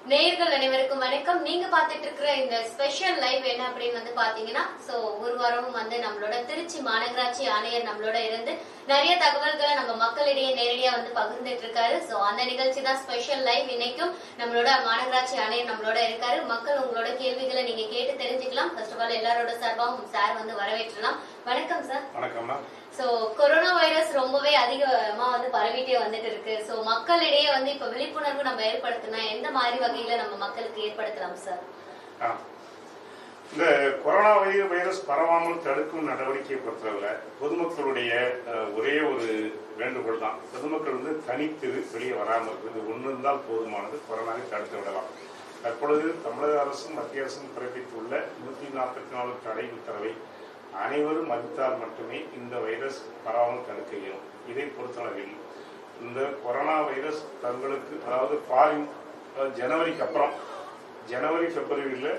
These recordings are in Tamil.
நேயர்கள் அனைவருக்கும் வணக்கம் நீங்க பார்த்துட்டு இருக்கிற இந்த ஸ்பெஷல் லைவ் என்ன அப்படின்னு வந்து பாத்தீங்கன்னா சோ ஒரு வாரமும் வந்து நம்மளோட திருச்சி மாநகராட்சி ஆணையர் நம்மளோட இருந்து நிறைய தகவல்களை நம்ம மக்களிடையே நேரடியா வந்து பகிர்ந்துட்டு இருக்காரு சோ அந்த நிகழ்ச்சி தான் ஸ்பெஷல் லைவ் இன்னைக்கும் நம்மளோட மாநகராட்சி ஆணையர் நம்மளோட இருக்காரு மக்கள் உங்களோட கேள்விகளை நீங்க கேட்டு தெரிஞ்சுக்கலாம் ஃபர்ஸ்ட் ஆஃப் ஆல் எல்லாரோட சார்பாகவும் சார் வந்து வரவேற்றலாம் வணக்கம் சார் வணக்கம்மா சோ கொரோனா வைரஸ் ரொம்பவே அதிகமா வந்து பரவிட்டே வந்துட்டு இருக்கு சோ மக்களிடையே வந்து இப்ப விழிப்புணர்வு நம்ம ஏற்படுத்தினா எந்த மாதிரி வகையில நம்ம மக்களுக்கு ஏற்படுத்தலாம் சார் ஆ. இந்த கொரோனா வை- வைரஸ் பரவாமல் தடுக்கும் நடவடிக்கையை பொறுத்தவரை பொதுமக்களுடைய அஹ், ஒரே ஒரு வேண்டுகோள் தான் பொதுமக்கள் வந்து தனித்து வெளியே வராமல் இருக்கிறது ஒன்று இருந்தால் போதுமானது கொரோனாவை தடுத்து விடலாம் தற்பொழுது தமிழக அரசும் மத்திய அரசும் பிறப்பித்துள்ள நூற்றி நாற்பத்தி நாலு தடை உத்தரவை அனைவரும் மதித்தால் மட்டுமே இந்த வைரஸ் பரவாமல் தடுக்க இயலும் இதை பொறுத்தளவில் இந்த கொரோனா வைரஸ் தங்களுக்கு அதாவது ஃபாரின் அதாவது ஜனவரிக்கு அப்புறம் ஜனவரி பிப்ரவரியில்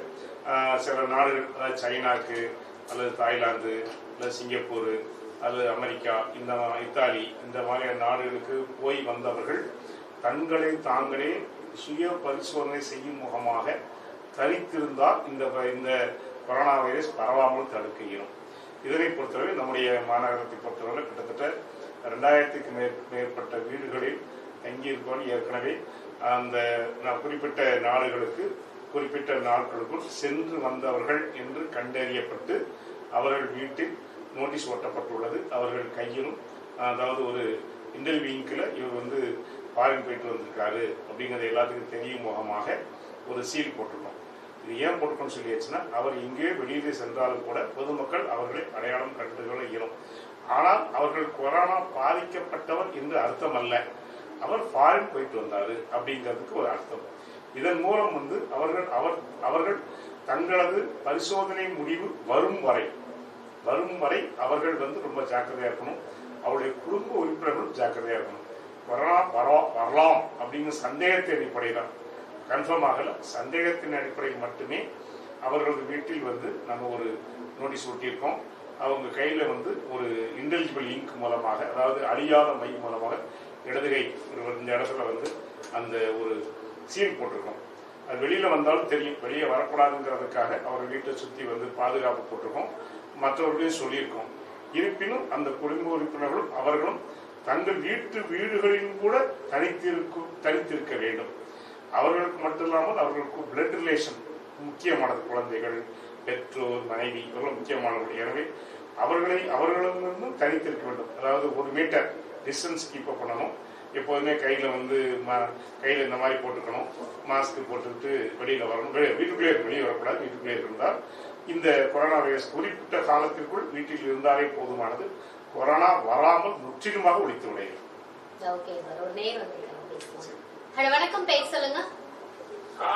சில நாடுகள் அதாவது சைனாக்கு அல்லது தாய்லாந்து அல்லது சிங்கப்பூர் அல்லது அமெரிக்கா இந்த மா- இத்தாலி இந்த மாதிரியான நாடுகளுக்கு போய் வந்தவர்கள் தங்களை தாங்களே சுய பரிசோதனை செய்யும் முகமாக தனித்திருந்தால் இந்த வ- இந்த கொரோனா வைரஸ் பரவாமல் தடுக்க இயலும் இதனை பொறுத்தவரை நம்முடைய மாநகரத்தை பொறுத்தவரை கிட்டத்தட்ட ரெண்டாயிரத்துக்கு மேற் மேற்பட்ட வீடுகளில் தங்கியிருப்பவர்கள் ஏற்கனவே அந்த நான் குறிப்பிட்ட நாடுகளுக்கு குறிப்பிட்ட நாட்களுக்குள் சென்று வந்தவர்கள் என்று கண்டறியப்பட்டு அவர்கள் வீட்டில் நோட்டீஸ் ஒட்டப்பட்டுள்ளது அவர்கள் கையிலும் அதாவது ஒரு இன்டர்வியூங்கில் இவர் வந்து ஃபாரின் போயிட்டு வந்திருக்காரு அப்படிங்கிறது எல்லாத்துக்கும் தெரியும் முகமாக ஒரு சீல் போட்டிருக்கோம் இது ஏன் போட்டுக்கணும்னு சொல்லியாச்சுன்னா அவர் எங்கே வெளியிலே சென்றாலும் கூட பொதுமக்கள் அவர்களை அடையாளம் கண்டுகொள்ள இயலும் ஆனால் அவர்கள் கொரோனா பாதிக்கப்பட்டவர் என்று அர்த்தம் அல்ல அவர் ஃபாரின் போயிட்டு வந்தாரு அப்படிங்கிறதுக்கு ஒரு அர்த்தம் இதன் மூலம் வந்து அவர்கள் அவர் அவர்கள் தங்களது பரிசோதனை முடிவு வரும் வரை வரும் வரை அவர்கள் வந்து ரொம்ப ஜாக்கிரதையா இருக்கணும் அவருடைய குடும்ப உறுப்பினர்களும் ஜாக்கிரதையா இருக்கணும் கொரோனா வரா வரலாம் அப்படிங்கிற சந்தேகத்தின் அடிப்படையில் கன்ஃபார்ம் ஆகல சந்தேகத்தின் அடிப்படையில் மட்டுமே அவர்களது வீட்டில் வந்து நம்ம ஒரு நோட்டீஸ் ஒட்டியிருக்கோம் அவங்க கையில வந்து ஒரு இன்டெலிஜிபிள் இங்க் மூலமாக அதாவது அழியாத மை மூலமாக இடதுகை ஒரு இந்த இடத்துல வந்து அந்த ஒரு சீல் போட்டிருக்கோம் அது வெளியில வந்தாலும் தெரியும் வெளியே வரக்கூடாதுங்கிறதுக்காக அவர் வீட்டை சுத்தி வந்து பாதுகாப்பு போட்டிருக்கோம் மற்றவர்களையும் சொல்லியிருக்கோம் இருப்பினும் அந்த குடும்ப உறுப்பினர்களும் அவர்களும் தங்கள் வீட்டு வீடுகளிலும் கூட தனித்திருக்கும் தனித்திருக்க வேண்டும் அவர்களுக்கு மட்டும் இல்லாமல் அவர்களுக்கு பிளட் ரிலேஷன் முக்கியமானது குழந்தைகள் பெற்றோர் மனைவி இவர்கள் முக்கியமானவர்கள் எனவே அவர்களை அவர்களிடமிருந்தும் தனித்திருக்க வேண்டும் அதாவது ஒரு மீட்டர் டிஸ்டன்ஸ் கீப் அப் பண்ணணும் எப்போதுமே கையில வந்து ம- கையில இந்த மாதிரி போட்டுக்கணும் மாஸ்க் போட்டுக்கிட்டு வெளியில வரணும் வெளியே வீட்டுக்குள்ளே இருக்கு, வெளியே வரக்கூடாது வீட்டுக்குள்ளே இருந்தால் இந்த கொரோனா வைரஸ் குறிப்பிட்ட காலத்திற்குள் வீட்டில் இருந்தாலே போதுமானது கொரோனா வராமல் முற்றிலுமாக ஒழித்து விடையும் ஓகே சார் ஒரு நேர் வந்து ஹலோ வணக்கம் பேர் சொல்லுங்க ஆ,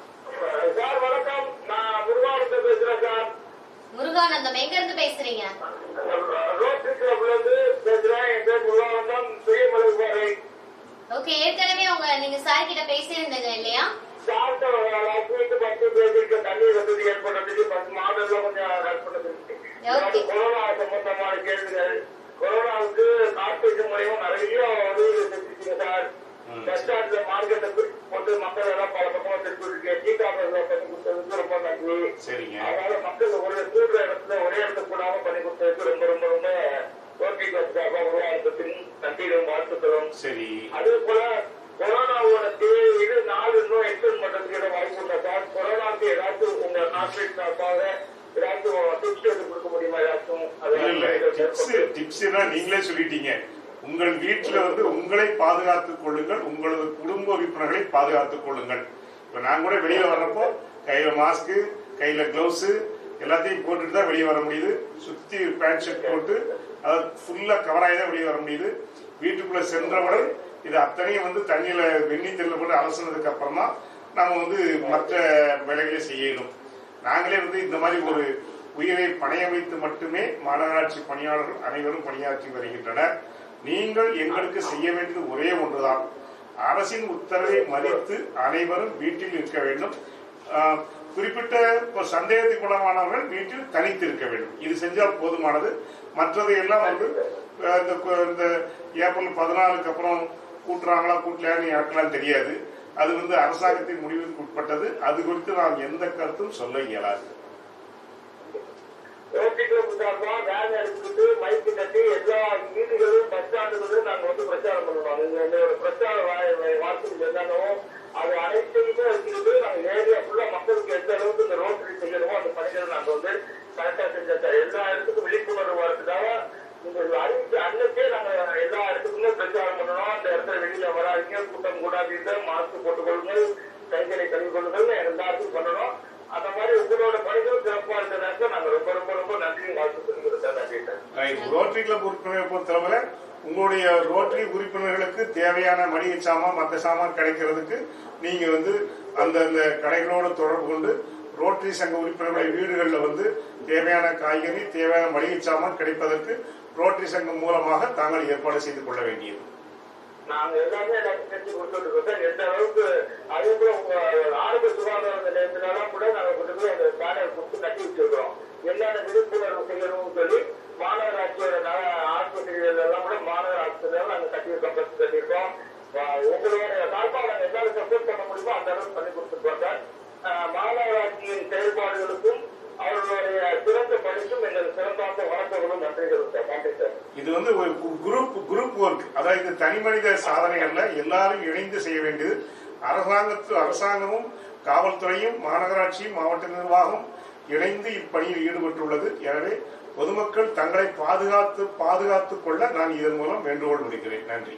சார் வணக்கம் நான் முருகானந்த பேசுறேன் சார் முருகானந்தம் எங்க இருந்து பேசுறீங்க ரோட்டரி கிளப்ல இருந்து பேசுறேன் என் பேர் முருகானந்தம் பெரியமலை பாறை ஓகே ஏற்கனவே உங்க நீங்க சார் கிட்ட பேசியிருந்தீங்க இல்லையா சார்ட்ட லாஸ்ட் வீக் பத்து பேருக்கு தண்ணீர் வசதி ஏற்படுறதுக்கு பத்து மாதம்ல கொஞ்சம் ரன் பண்ணது Okay. கொரோனா சம்பந்தமான கேள்விகள் கொரோனாவுக்கு காப்பீட்டு முறையும் நிறைய உதவி செஞ்சுட்டீங்க சார் ம். பஸ் ஸ்டாண்ட்ல மார்க்கெட்டை போட்டு மக்கள் எல்லாம் பல பக்கம் திருப்பி இருக்கு டீ காப்பர் பண்ணி கொடுத்ததுக்கு ரொம்ப நன்றி சரிங்க அதனால மக்கள் ஒரு கூடுற இடத்துல ஒரே இடத்துல கூடாம பண்ணி கொடுத்ததுக்கு ரொம்ப ரொம்ப ரொம்ப ஓகே சார்பாக நன்றிகளும் வாழ்த்துக்களும் சரி அதே போல கொரோனாவோட தேவை இது நாடு இன்னும் எக்ஸ்டெண்ட் பண்றதுக்கு வாய்ப்பு இல்லை சார் கொரோனாக்கு ஏதாச்சும் உங்க நாட்டின் சார்பாக ஏதாச்சும் டிப்ஸ் எடுத்து கொடுக்க முடியுமா ஏதாச்சும் அது இல்ல இல்ல டிப்ஸ் டிப்ஸ் நீங்களே சொல்லிட்டீங்க உங்கள் வீட்டுல வந்து உங்களை பாதுகாத்துக் கொள்ளுங்கள் உங்களது குடும்ப உறுப்பினர்களை பாதுகாத்துக் கொள்ளுங்கள் இப்ப நான் கூட வெளியில வர்றப்போ கையில மாஸ்க் கையில கிளவுஸ் எல்லாத்தையும் போட்டுட்டு தான் வெளியே வர முடியுது சுத்தி பேண்ட் ஷர்ட் போட்டு அது ஃபுல்லா கவர் ஆகி தான் வெளியே வர முடியுது வீட்டுக்குள்ள சென்றவுடன் இது அத்தனையும் வந்து தண்ணியில வெந்நீர் தெல்ல போட்டு அலசுனதுக்கு அப்புறமா நம்ம வந்து மற்ற வேலைகளை செய்யணும் நாங்களே வந்து இந்த மாதிரி ஒரு உயிரை பணைய வைத்து மட்டுமே மாநகராட்சி பணியாளர்கள் அனைவரும் பணியாற்றி வருகின்றனர் நீங்கள் எங்களுக்கு செய்ய வேண்டியது ஒரே ஒன்றுதான் அரசின் உத்தரவை மதித்து அனைவரும் வீட்டில் இருக்க வேண்டும் ஆஹ், குறிப்பிட்ட இப்போ சந்தேகத்துக்குள்ளமானவர்கள் வீட்டில் தனித்து இருக்க வேண்டும் இது செஞ்சால் போதுமானது மற்றது எல்லாம் வந்து அஹ், இந்த கொ- இந்த ஏப்ரல் பதினாலுக்கு அப்புறம் கூட்டுறாங்களா கூட்டலையான்னு யாருக்கெல்லாம் தெரியாது அது வந்து அரசாங்கத்தின் முடிவுக்கு உட்பட்டது அது குறித்து நாம் எந்த கருத்தும் சொல்ல இயலாது ரோட்டில சார்பா வேன் எடுத்துக்கிட்டு மைக்கு கட்டி எல்லா வீடுகளும் பஸ் ஸ்டாண்டுகளும் நாங்க வந்து பிரச்சாரம் பண்ணுவோம் எங்க எங்களோட பிரச்சார வா- வார்த்தைகள் என்னென்னவோ அது அனைத்தையுமே வச்சுக்கிட்டு நாங்க ஏரியா ஃபுல்லா மக்களுக்கு எந்த அளவுக்கு இந்த ரோட்டரி செய்யணுமோ அந்த பணிகளை நாங்க வந்து கரெக்டா செஞ்சோம் எல்லா இடத்துக்கும் விழிப்புணர்வு வரதுக்காக இந்த அறிவிச்ச அன்னைக்கே நாங்க எல்லா இடத்துக்குமே பிரச்சாரம் பண்ணணும் அந்த இடத்துல வெளியில வராதீங்க கூட்டம் கூடாதீங்க மாஸ்க் போட்டுக்கொள்ளுங்கள் கைகளை கழுவி கொள்ளுங்கள் எல்லாத்தையும் பண்ணணும் அந்த மாதிரி உங்களோட பணிகள் சிறப்பா இருந்ததாக நாங்க ரொம்ப ரொம்ப ரொம்ப நன்றி வாழ்த்து சொல்லிக்கிறோம் நன்றி சார் ரைட். ரோட்டரி கிளப் உறுப்பினரை பொறுத்தளவுல உங்களுடைய ரோட்டரி உறுப்பினர்களுக்கு தேவையான மளிகை சாமான் மற்ற சாமான் கிடைக்கிறதுக்கு நீங்க வந்து அந்த அந்த கடைகளோடு தொடர்பு கொண்டு ரோட்டரி சங்க உறுப்பினர்களுடைய வீடுகளில் வந்து தேவையான காய்கறி தேவையான மளிகை சாமான் கிடைப்பதற்கு ரோட்டரி சங்கம் மூலமாக தாங்கள் ஏற்பாடு செய்து கொள்ள வேண்டியது நாங்க எல்லாமே எல்லாத்தையும் செஞ்சு கொடுத்துட்டு இருக்கோம் சார் எந்த அளவுக்கு அதே போல உங்க ஆரோக்கிய சுகாதார நிலையத்தினாலும் கூட நாங்க கொண்டு போய் அந்த பேனர் கொடுத்து கட்டி வச்சிருக்கிறோம் என்னென்ன விழிப்புணர்வு செய்யணும்னு சொல்லி மாநகராட்சியோட நல- ஆஸ்பத்திரிகள் எல்லாம் கூட மாநகர ஆஸ்பத்திரிகள் நாங்க கட்டியிருக்கோம் பஸ் கட்டியிருக்கோம் ஆஹ் உங்களுடைய சார்பாக நாங்க என்னால சப்போர்ட் பண்ண முடியுமோ அந்த அளவுக்கு பண்ணி கொடுத்துருக்கோம் சார் ஆஹ் மாநகராட்சியின் செயல்பாடுகளுக்கும் அவர்களுடைய சிறந்த பணிக்கும் எங்கள் சிறந்தாந்த வணக்கங்களும் நன்றிகளும் சார் நன்றி சார் இது வந்து ஒரு குரூப் குரூப் ஒர்க் அதாவது இது தனி மனித சாதனைகள்ல எல்லாரும் இணைந்து செய்ய வேண்டியது அரசாங்கத்து அரசாங்கமும் காவல்துறையும் மாநகராட்சியும் மாவட்ட நிர்வாகம் இணைந்து இப்பணியில் ஈடுபட்டுள்ளது எனவே பொதுமக்கள் தங்களை பாதுகாத்து பாதுகாத்துக் கொள்ள நான் இதன் மூலம் வேண்டுகோள் விடுக்கிறேன் நன்றி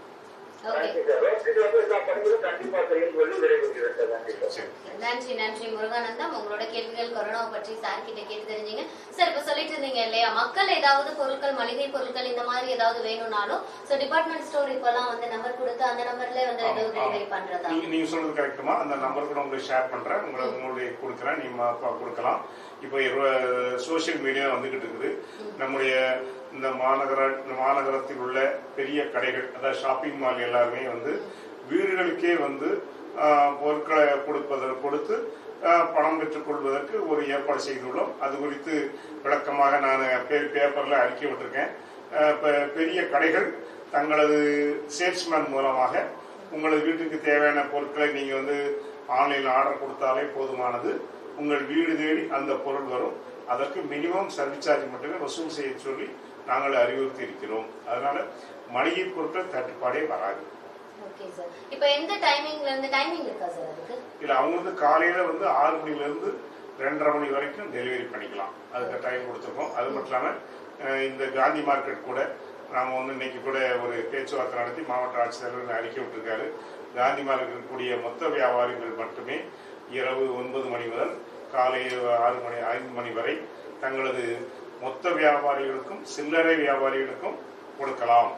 ஓகே நன்றி சார் ரோட்டரி வந்து எல்லா பணிகளும் கண்டிப்பா செய்யும் சொல்லி விரைவுகிறேன் சார் நன்றி சார் சரி நன்றி நன்றி முருகானந்தம் உங்களோட கேள்விகள் கொரோனாவை பற்றி சார் கிட்ட கேட்டு தெரிஞ்சீங்க சார் இப்ப சொல்லிட்டு இருந்தீங்க இல்லையா மக்கள் ஏதாவது பொருட்கள் மளிகை பொருட்கள் இந்த மாதிரி ஏதாவது வேணும்னாலும் சோ டிபார்ட்மெண்ட் ஸ்டோர் இப்பெல்லாம் வந்து நம்பர் கொடுத்து அந்த நம்பர்ல வந்து ஆமா, ஏதாவது ஆமா. டெலிவரி பண்றதா நீங்க நீங்க சொல்றது கரெக்டுமா அந்த நம்பர் கூட உங்களுக்கு ஷேர் பண்றேன் உங்களை உங்களுடைய கொடுக்குறேன் நீங்க அப்பா கொடுக்கலாம் இப்போ சோஷியல் மீடியா வந்துகிட்டு இருக்குது நம்முடைய இந்த மாநகர இந்த மாநகரத்தில் உள்ள பெரிய கடைகள் அதாவது ஷாப்பிங் மால் எல்லாருமே வந்து வீடுகளுக்கே வந்து ஆஹ், பொருட்களை கொடுப்பதற்கு கொடுத்து ஆஹ், பணம் பெற்றுக் கொள்வதற்கு ஒரு ஏற்பாடு செய்துள்ளோம் அது குறித்து விளக்கமாக நான் பே- பேப்பர்ல அறிக்கை விட்டிருக்கேன் ஆஹ், பெ- பெரிய கடைகள் தங்களது சேல்ஸ்மேன் மூலமாக உங்களது வீட்டுக்கு தேவையான பொருட்களை நீங்க வந்து ஆன்லைன் ஆர்டர் கொடுத்தாலே போதுமானது உங்கள் வீடு தேடி அந்த பொருள் வரும் அதற்கு மினிமம் சர்வீஸ் சார்ஜ் மட்டுமே வசூல் செய்ய சொல்லி நாங்கள் அறிவுறுத்தி இருக்கிறோம் அதனால மளிகை பொருட்கள் தட்டுப்பாடே வராது ஓகே சார் இப்ப எந்த டைமிங்ல இருந்து டைமிங் இருக்கா சார் அதுக்கு இல்ல அவங்க வந்து காலையில வந்து ஆறு மணில இருந்து ரெண்டரை மணி வரைக்கும் டெலிவரி பண்ணிக்கலாம் அதுக்கு டைம் கொடுத்துருக்கோம் அது மட்டும் இல்லாம அஹ், இந்த காந்தி மார்க்கெட் கூட நாம வந்து இன்னைக்கு கூட ஒரு பேச்சுவார்த்தை நடத்தி மாவட்ட ஆட்சித்தலைவர் அறிக்கை விட்டிருக்காரு காந்தி மார்க்கெட் இருக்கக்கூடிய மொத்த வியாபாரிகள் மட்டுமே இரவு ஒன்பது மணி முதல் காலை ஆறு மணி ஐந்து மணி வரை தங்களது மொத்த வியாபாரிகளுக்கும் சில்லறை வியாபாரிகளுக்கும் கொடுக்கலாம்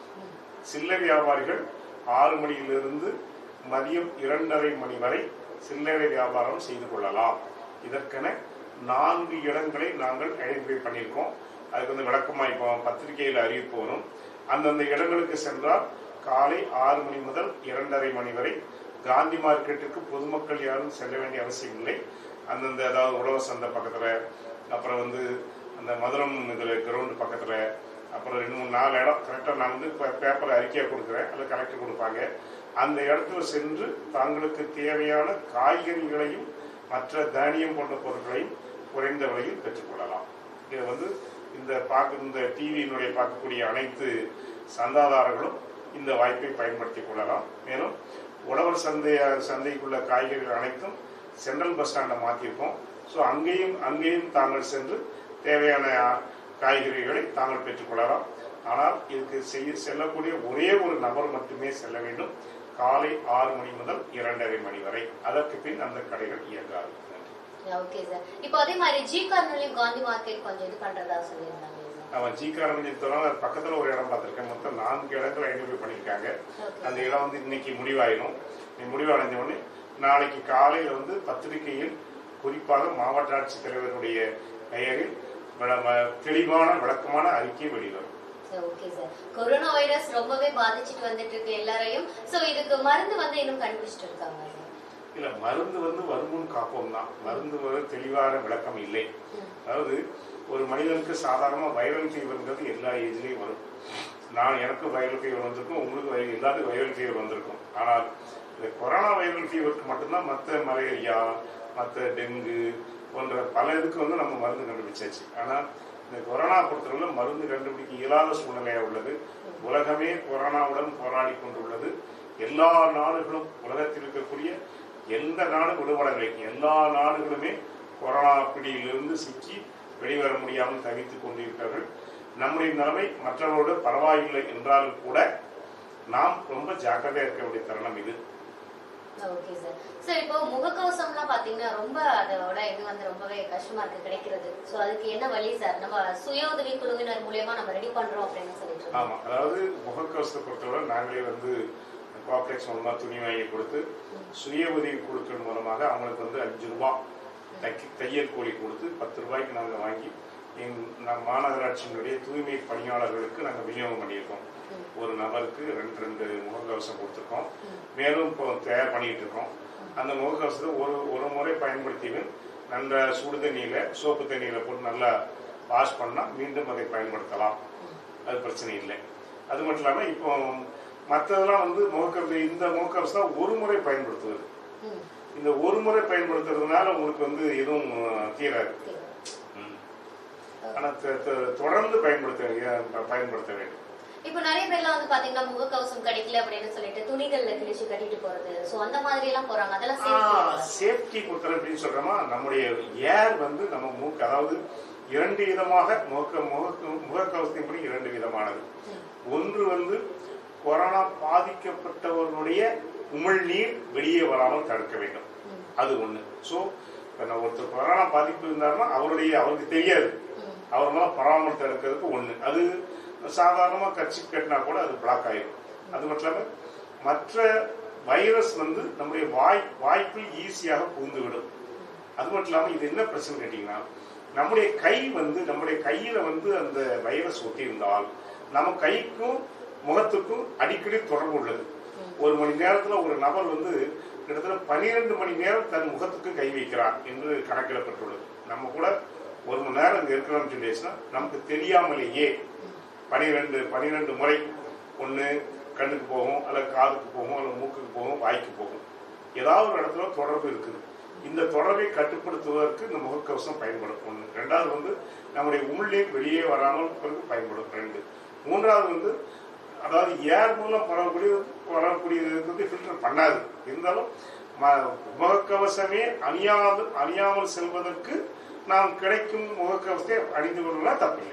சில்லறை வியாபாரிகள் ஆறு மணியிலிருந்து மதியம் இரண்டரை மணி வரை சில்லறை வியாபாரம் செய்து கொள்ளலாம் இதற்கென நான்கு இடங்களை நாங்கள் ஐடென்டிஃபை பண்ணியிருக்கோம் அதுக்கு வந்து விளக்கமா இப்போ பத்திரிகையில் அறிவிப்பு வரும் அந்தந்த இடங்களுக்கு சென்றால் காலை ஆறு மணி முதல் இரண்டரை மணி வரை காந்தி மார்க்கெட்டுக்கு பொதுமக்கள் யாரும் செல்ல வேண்டிய அவசியம் இல்லை அந்தந்த அதாவது உழவர் சந்தை பக்கத்துல அப்புறம் வந்து அந்த மதுரம் இதுல கிரவுண்ட் பக்கத்துல அப்புறம் ரெண்டு மூணு நாலு இடம் கரெக்டாக நான் வந்து இப்போ பேப்பர் அறிக்கையாக கொடுக்குறேன் அதில் கலெக்டர் கொடுப்பாங்க அந்த இடத்துல சென்று தங்களுக்கு தேவையான காய்கறிகளையும் மற்ற தானியம் போன்ற பொருட்களையும் குறைந்த விலையில் பெற்றுக்கொள்ளலாம் இதை வந்து இந்த பார்க்க இந்த டிவியினுடைய பார்க்கக்கூடிய அனைத்து சந்தாதாரர்களும் இந்த வாய்ப்பை பயன்படுத்தி கொள்ளலாம் மேலும் உழவர் சந்தை சந்தைக்குள்ள காய்கறிகள் அனைத்தும் சென்ட்ரல் பஸ் ஸ்டாண்டை மாற்றிருக்கோம் ஸோ அங்கேயும் அங்கேயும் தாங்கள் சென்று தேவையான காய்கறிகளை தாங்கள் பெற்றுக்கொள்ளலாம் ஆனால் இதுக்கு செய்ய செல்லக்கூடிய ஒரே ஒரு நபர் மட்டுமே செல்ல வேண்டும் காலை ஆறு மணி முதல் இரண்டரை மணி வரை அதற்கு பின் அந்த கடைகள் இயங்காது நன்றி. ஓகே சார் இப்போ அதே மாதிரி ஜி கார்னர்லயும் காந்தி மார்க்கெட் கொஞ்சம் இது பண்றதா சொல்லியிருந்தாங்க சார் அவன் ஜி காரணம் பக்கத்துல ஒரு இடம் பார்த்திருக்கேன் மொத்தம் நான்கு இடங்களை ஐடென்டிஃபை பண்ணியிருக்காங்க ஓகே அந்த இடம் வந்து இன்னைக்கு முடிவாயிடும் நீ முடிவடைஞ்ச உடனே நாளைக்கு காலையில வந்து பத்திரிகையில் குறிப்பாக மாவட்ட ஆட்சித்தலைவருடைய பெயரில் விள- ம- தெளிவான விளக்கமான அறிக்கை வெளிவரும் sir okay sir corona virus ரொம்பவே பாதிச்சுட்டு வந்துட்டு இருக்கு எல்லாரையும் சோ இதுக்கு மருந்து வந்து இன்னும் கண்டுபிடிச்சிட்டு இருக்காங்க சார் இல்ல மருந்து வந்து வருமுன் காப்போம் தான் மருந்து ஒரு தெளிவான விளக்கம் இல்லை ம். அதாவது ஒரு மனிதனுக்கு சாதாரண வைரல் ஃபீவர்ங்கிறது எல்லா ஏஜ்லயும் வரும் நான் எனக்கு வைரல் ஃபீவர் வந்திருக்கும் உங்களுக்கு வை- எல்லாத்துக்கும் வைரல் ஃபீவர் வந்திருக்கும் ஆனால் இந்த கொரோனா வைரல் ஃபீவருக்கு மட்டும்தான் மற்ற மலேரியா மற்ற டெங்கு போன்ற பல இதுக்கு வந்து நம்ம மருந்து கண்டுபிடிச்சாச்சு ஆனால் இந்த கொரோனா பொறுத்தவரை மருந்து கண்டுபிடிக்க இயலாத சூழ்நிலையாக உள்ளது உலகமே கொரோனாவுடன் போராடி கொண்டுள்ளது எல்லா நாடுகளும் உலகத்தில் இருக்கக்கூடிய எந்த நாடு விடுபடவில்லை எல்லா நாடுகளுமே கொரோனா பிடியிலிருந்து சிக்கி வெளிவர முடியாமல் தவித்துக் கொண்டிருக்கிறார்கள் நம்முடைய நிலைமை மற்றவரோடு பரவாயில்லை என்றாலும் கூட நாம் ரொம்ப ஜாக்கிரதையா இருக்க வேண்டிய தருணம் இது ஓகே சார் சார் இப்போ முகக்கவசம்லாம் பாத்தீங்கன்னா ரொம்ப அதோட இது வந்து ரொம்பவே கஷ்டமா இருக்கு கிடைக்கிறது சோ அதுக்கு என்ன வழி சார் நம்ம சுய உதவி குழுவினர் மூலியமா நம்ம ரெடி பண்றோம் அப்படின்னு சொல்லிட்டு இருக்கோம். ஆமா அதாவது முகக்கவசத்தை பொறுத்தவரை நாங்களே வந்து காப்ளெக்ஸ் மூலமா துணி வாங்கி கொடுத்து சுய உதவி குழுக்கள் மூலமாக அவங்களுக்கு வந்து அஞ்சு ரூபாய் தைக்க தையல் கூலி கொடுத்து பத்து ரூபாய்க்கு நாங்கள் வாங்கி எங் நம் மாநகராட்சியினுடைய தூய்மை பணியாளர்களுக்கு நாங்கள் விநியோகம் பண்ணியிருக்கோம் ம். ஒரு நபருக்கு ரெண்டு ரெண்டு முகக்கவசம் கொடுத்துருக்கோம் மேலும் இப்போ தயார் பண்ணிட்டு இருக்கோம் அந்த முகக்கவசத்தை ஒரு ஒரு முறை பயன்படுத்தியும் நல்ல சுடு தண்ணியில சோப்பு தண்ணியில போட்டு நல்லா வாஷ் பண்ணா மீண்டும் அதை பயன்படுத்தலாம் அது பிரச்சனை இல்லை அது மட்டும் இல்லாமல் இப்போ மற்றதெல்லாம் வந்து முகக்கவசம் இந்த முகக்கவசம் தான் ஒரு முறை பயன்படுத்துவது ம். இந்த ஒரு முறை பயன்படுத்துறதுனால உங்களுக்கு வந்து எதுவும் அஹ், தீராது சரி. ம். ஆனா த- த- தொடர்ந்து பயன்படுத்த அஹ், பயன்படுத்த வேண்டும் இப்போ நிறைய பேர்லாம் வந்து பாத்தீங்கன்னா முகக்கவசம் கிடைக்கல அப்படின்னு சொல்லிட்டு துணிகள்ல கிழிச்சு கட்டிட்டு போறது சோ அந்த மாதிரி எல்லாம் போறாங்க அதெல்லாம் சேஃப்டி சேஃப்டி பொறுத்தவரை அப்படின்னு சொல்றோமா நம்முடைய ஏர் வந்து நம்ம மூக்கு அதாவது இரண்டு விதமாக முக முக முகக்கவசத்தின்படி இரண்டு விதமானது ஒன்று வந்து கொரோனா பாதிக்கப்பட்டவர்களுடைய உமிழ்நீர் வெளியே வராமல் தடுக்க வேண்டும் அது ஒண்ணு ஸோ ஒருத்தர் கொரோனா பாதிப்பு இருந்தாருன்னா அவருடைய அவருக்கு தெரியாது அவர்களால பராமரித்து தடுக்கிறதுக்கு ஒண்ணு அது சாதாரணமா கட்சி கட்டினா கூட அது பிளாக் ஆயிடும் அது மட்டும் இல்லாம மற்ற வைரஸ் வந்து நம்முடைய வாய் வாய்ப்பில் ஈஸியாக புகுந்துவிடும் அது மட்டும் இல்லாம இது என்ன பிரச்சனை கேட்டீங்கன்னா நம்முடைய கை வந்து நம்முடைய கையில வந்து அந்த வைரஸ் ஒட்டி இருந்தால் நம்ம கைக்கும் முகத்துக்கும் அடிக்கடி தொடர்பு உள்ளது ஒரு மணி நேரத்துல ஒரு நபர் வந்து கிட்டத்தட்ட பனிரெண்டு மணி நேரம் தன் முகத்துக்கு கை வைக்கிறார் என்று கணக்கிடப்பட்டுள்ளது நம்ம கூட ஒரு மணி நேரம் இங்க இருக்கிறோம்னு சொல்லிடுச்சுன்னா நமக்கு தெரியாமலேயே பனிரெண்டு பனிரெண்டு முறை ஒன்று கண்ணுக்கு போகும் அல்லது காதுக்கு போகும் அல்லது மூக்குக்கு போகும் வாய்க்கு போகும் ஏதாவது ஒரு இடத்துல தொடர்பு இருக்குது இந்த தொடர்பை கட்டுப்படுத்துவதற்கு இந்த முகக்கவசம் பயன்படும் ஒன்று ரெண்டாவது வந்து நம்முடைய உமிழ்நீர் வெளியே வராமல் இருப்பதற்கு பயன்படும் ரெண்டு மூன்றாவது வந்து அதாவது ஏர் மூலம் பரவக்கூடிய வரக்கூடியது வந்து ஃபில்டர் பண்ணாது இருந்தாலும் ம- முகக்கவசமே அணியாது அணியாமல் செல்வதற்கு நாம் கிடைக்கும் முகக்கவசத்தை அணிந்து கொள்ளலாம் தப்பில்லை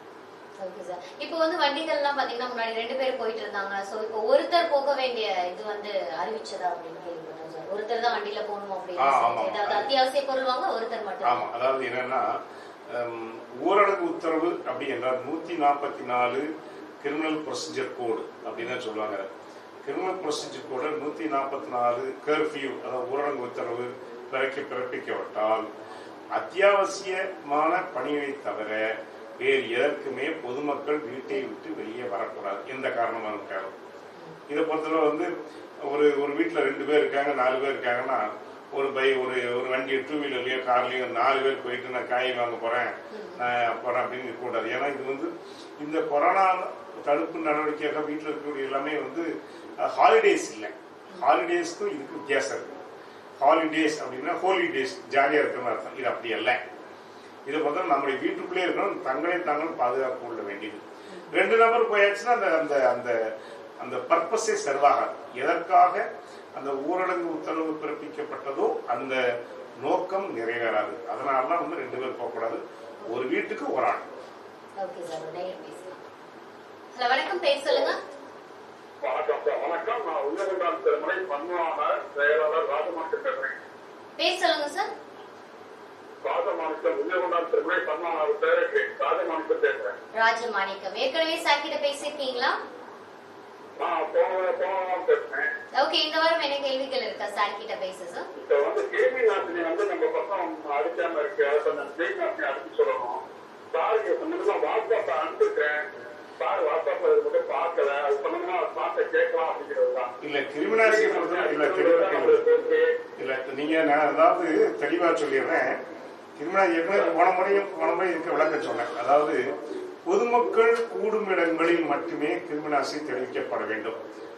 ஓகே சார் இப்போ வந்து வண்டிகள்லாம் பாத்தீங்கன்னா முன்னாடி ரெண்டு பேர் போயிட்டு இருந்தாங்க சோ இப்போ ஒருத்தர் போக வேண்டிய இது வந்து அறிவிச்சதா அப்படின்னு கேள்விப்பட்டோம் சார் ஒருத்தர் தான் வண்டியில போகணும் ஆ, அப்படின்னு ஆமா, சொல்லிட்டு. ஏதாவது ஆமா. அத்தியாவசிய பொருள் வாங்க ஒருத்தர் மட்டும் ஆமா அதாவது என்னன்னா ஹம், ஊரடங்கு உத்தரவு அப்படி என்றால் நூத்தி நாற்பத்தி நாலு கிரிமினல் ப்ரொசீஜர் கோடு அப்படின்னு தான் சொல்லுவாங்க கிரிமினல் ப்ரொசீஜர் கோடு நூத்தி நாற்பத்தி நாலு கர்ஃபியூ அதாவது ஊரடங்கு உத்தரவு பிறக்க பிறப்பிக்கப்பட்டால் அத்தியாவசியமான பணியை தவிர வேறு எதற்குமே பொதுமக்கள் வீட்டை விட்டு வெளியே வரக்கூடாது எந்த காரணமாக இருக்காலும் இதை பொறுத்தவரை வந்து ஒரு ஒரு வீட்டில் ரெண்டு பேர் இருக்காங்க நாலு பேர் இருக்காங்கன்னா ஒரு பை ஒரு ஒரு வண்டி டூ வீலர்லயோ கார்லயோ நாலு பேர் போயிட்டு நான் காய் வாங்க போறேன் நான் போறேன் அப்படின்னு இருக்கக்கூடாது ஏன்னா இது வந்து இந்த கொரோனா தடுப்பு நடவடிக்கையாக வீட்டில் இருக்கக்கூடிய எல்லாமே வந்து ஹாலிடேஸ் இல்லை ஹாலிடேஸ்க்கும் இதுக்கு வித்தியாசம் இருக்கு ஹாலிடேஸ் அப்படின்னா ஹோலிடேஸ் ஜாலியாக இருக்கிற அர்த்தம் இது அப்படி அல்ல இதை பார்த்தா நம்முடைய வீட்டுக்குள்ளே இருக்கணும் தங்களை தாங்கள் பாதுகாப்பு கொள்ள வேண்டியது ரெண்டு நபர் போயாச்சுன்னா அந்த அந்த அந்த அந்த பர்பஸே செலவாகாது எதற்காக அந்த ஊரடங்கு உத்தரவு பிறப்பிக்கப்பட்டதோ அந்த நோக்கம் நிறைவேறாது அதனால தான் வந்து ரெண்டு பேர் போகக்கூடாது ஒரு வீட்டுக்கு ஒரு ஆள் ஓகே சார் நேரில் பேசலாம் ஹலோ வணக்கம் பேர் சொல்லுங்க வணக்கம் சார் வணக்கம் நான் உள்ளகுண்டான் திருமலை பன்முகான செயலாளர் ராஜமாணிக்கம் பேசுறேன் பேர் சொல்லுங்க சார் ராஜமாணிக்கம் உள்ளகுண்டான் திருமலை பன்முகான செயலர் ராஜமாணிக்கம் பேசுறேன் ராஜமாணிக்கம் ஏற்கனவே சார் கிட்ட பேசியிருக்கீங்களா நான் போன போன பேசுறேன் ஓகே இந்த வாரம் என்ன கேள்விகள் இருக்கா சார் கிட்ட பேச சார் இப்ப வந்து கிருமி நாசினி வந்து நம்ம பக்கம் அடிக்காம இருக்கு அதை கொஞ்சம் கிருமி நாசினி அடிச்சு சொல்லணும் சாருக்கு சம்பந்தமா வாட்ஸ்அப் அனுப்பிச்சிருக்கேன் சார் வாட்ஸ்அப்ல இது மட்டும் பார்க்கல அது சம்பந்தமா பார்த்த கேட்கலாம் அப்படிங்கிறது தான் இல்ல கிரிமினாலிட்டி பொறுத்தவரை இல்ல தெளிவா இல்ல நீங்க நான் அதாவது தெளிவா சொல்லிடுறேன் கிரிமினல் ஏற்கனவே போன முறையும் போன முறை இருக்க விளக்கம் சொன்னேன் அதாவது பொதுமக்கள் கூடும் இடங்களில் மட்டுமே கிருமினாசி தெரிவிக்கப்பட வேண்டும்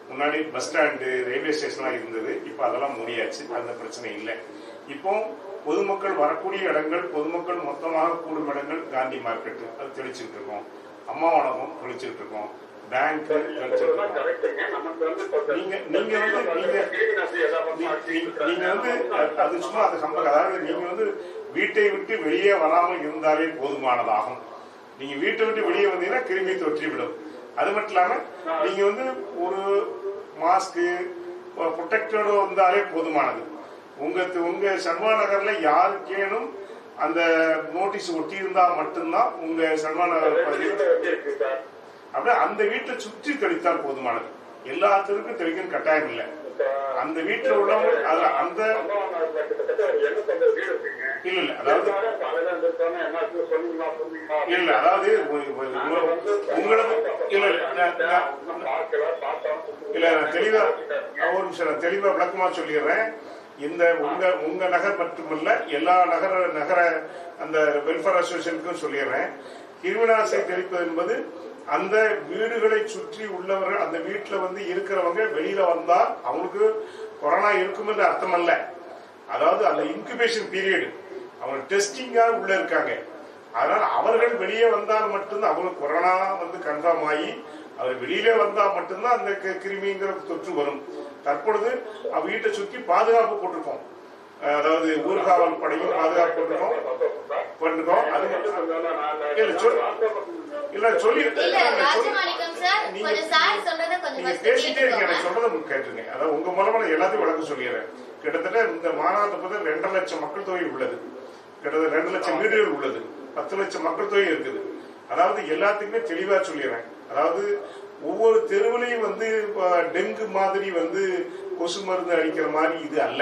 முன்னாடி பஸ் ஸ்டாண்டு ரயில்வே ஸ்டேஷன்லாம் இருந்தது இப்போ அதெல்லாம் முடியாச்சு அந்த பிரச்சனை இல்லை இப்போ பொதுமக்கள் வரக்கூடிய இடங்கள் பொதுமக்கள் மொத்தமாக கூடும் இடங்கள் காந்தி மார்க்கெட்டு அது தெளிச்சுட்டு இருக்கோம் அம்மா உணவகம் தெளிச்சுட்டு இருக்கோம் பேங்க் தெளிச்சுட்டு இருக்கோம் கரெக்டுங்க நமக்கு வந்து கொஞ்சம் நீங்க நீங்க வந்து நீங்க கிருமிநாசினி எல்லாமே நீ- மாற்றி நீ- நீங்க வந்து அது- அது சும்மா அது கம்பல் அதாவது நீங்க வந்து வீட்டை விட்டு வெளியே வராமல் இருந்தாலே போதுமானதாகும் நீங்க வீட்டை விட்டு வெளியே வந்தீங்கன்னா கிருமி தொற்றிவிடும் அது மட்டும் இல்லாம நீங்க வந்து ஒரு மாஸ்க்கு ப்ரொடெக்டடோ வந்தாலே போதுமானது உங்க உங்க சன்மா நகர்ல யாருக்கேனும் அந்த நோட்டீஸ் ஒட்டி இருந்தா மட்டும்தான் உங்க சன்மா நகர் பகுதியில் இருக்கு சார் அப்படியே அந்த வீட்டை சுற்றி தெளித்தால் போதுமானது எல்லாத்திற்கும் தெளிக்கணும் கட்டாயம் இல்லை அந்த வீட்டுல உள்ளவங்க அது அந்த அம்மா நகர்ல கிட்டத்தட்ட ஒரு எண்ணூத்தொன்பது வீடு இருக்குங்க இல்ல இல்ல அதாவது எல்லாரும் காலையில எழுந்திரிச்சோன்னே என்னாச்சு சொன்னீங்களா சொன்னீங்களா இல்ல அதாவது உ- உ- உங்க- உங்களுக்கு இல்ல இல்ல நான்- நான்- இன்னும் பார்க்கல பார்த்தோம் இல்ல நான் தெளிவா ஒரு நிமிஷம் நான் தெளிவா விளக்கமா சொல்லிடுறேன் இந்த உங்க உங்க நகர் மட்டுமல்ல எல்லா நகர நகர அந்த வெல்ஃபேர் அசோசியேஷனுக்கும் சொல்லிடுறேன் கிருமிநாசை தெளிப்பது என்பது அந்த வீடுகளை சுற்றி உள்ளவர்கள் அந்த வீட்டுல வந்து இருக்கிறவங்க வெளியில வந்தா அவங்களுக்கு கொரோனா இருக்கும் என்று அர்த்தம் அல்ல அதாவது அந்த இன்குபேஷன் பீரியட் அவங்க டெஸ்டிங்கா உள்ள இருக்காங்க அதனால அவர்கள் வெளியே வந்தால் மட்டும்தான் அவங்களுக்கு கொரோனா வந்து கன்ஃபார்ம் ஆகி அவர் வெளியிலே வந்தா மட்டும்தான் அந்த கி- கிருமிங்கிற தொற்று வரும் தற்பொழுது அவ வீட்டை சுற்றி பாதுகாப்பு போட்டிருக்கோம் அஹ் அதாவது ஊர்காவல் படையும் பாதுகாப்பு போட்டிருக்கோம் பண்ணிருக்கோம் அது மட்டும் இல்ல சொல்லு இல்ல சொல்லி இல்ல சொல்லி- ராஜமாணிக்கம் சார் நீங்க- கொஞ்சம் சார் சொன்னதை கொஞ்சம் நீங்க first பேசிட்டே இருக்கீங்க கேட்டுக்கோங்க. எனக்கு சொல்றதை உங்களுக்கு கேட்டுருங்க அதாவது உங்க மூலமா நான் எல்லாத்தையும் விளக்கம் சொல்லிடுறேன் கிட்டத்தட்ட இந்த மாநாட்டை பத்தி ரெண்டரை லட்சம் மக்கள் தொகை உள்ளது கிட்டத்தட்ட ரெண்டு லட்சம் வீடுகள் உள்ளது பத்து லட்சம் மக்கள் தொகை இருக்குது அதாவது எல்லாத்துக்குமே தெளிவா சொல்லிடுறேன் அதாவது ஒவ்வொரு தெருவுலையும் வந்து அஹ், டெங்கு மாதிரி வந்து கொசு மருந்து அடிக்கிற மாதிரி இது அல்ல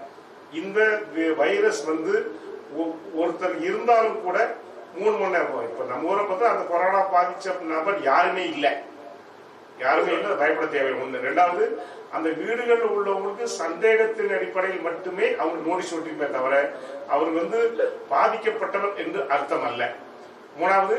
இந்த வி- வைரஸ் வந்து ஒ- ஒருத்தர் இருந்தாலும் கூட மூணு மணி நேரம் இப்ப நம்ம ஊரை பார்த்தா அந்த கொரோனா பாதிச்ச நபர் யாருமே இல்லை யாருமே இல்லை பயப்பட தேவையில்லை ஒண்ணு ரெண்டாவது அந்த வீடுகளில் உள்ளவங்களுக்கு சந்தேகத்தின் அடிப்படையில் மட்டுமே அவங்க நோட்டீஸ் ஒட்டிருப்பே தவிர அவர் வந்து பாதிக்கப்பட்டவர் என்று அர்த்தம் அல்ல மூணாவது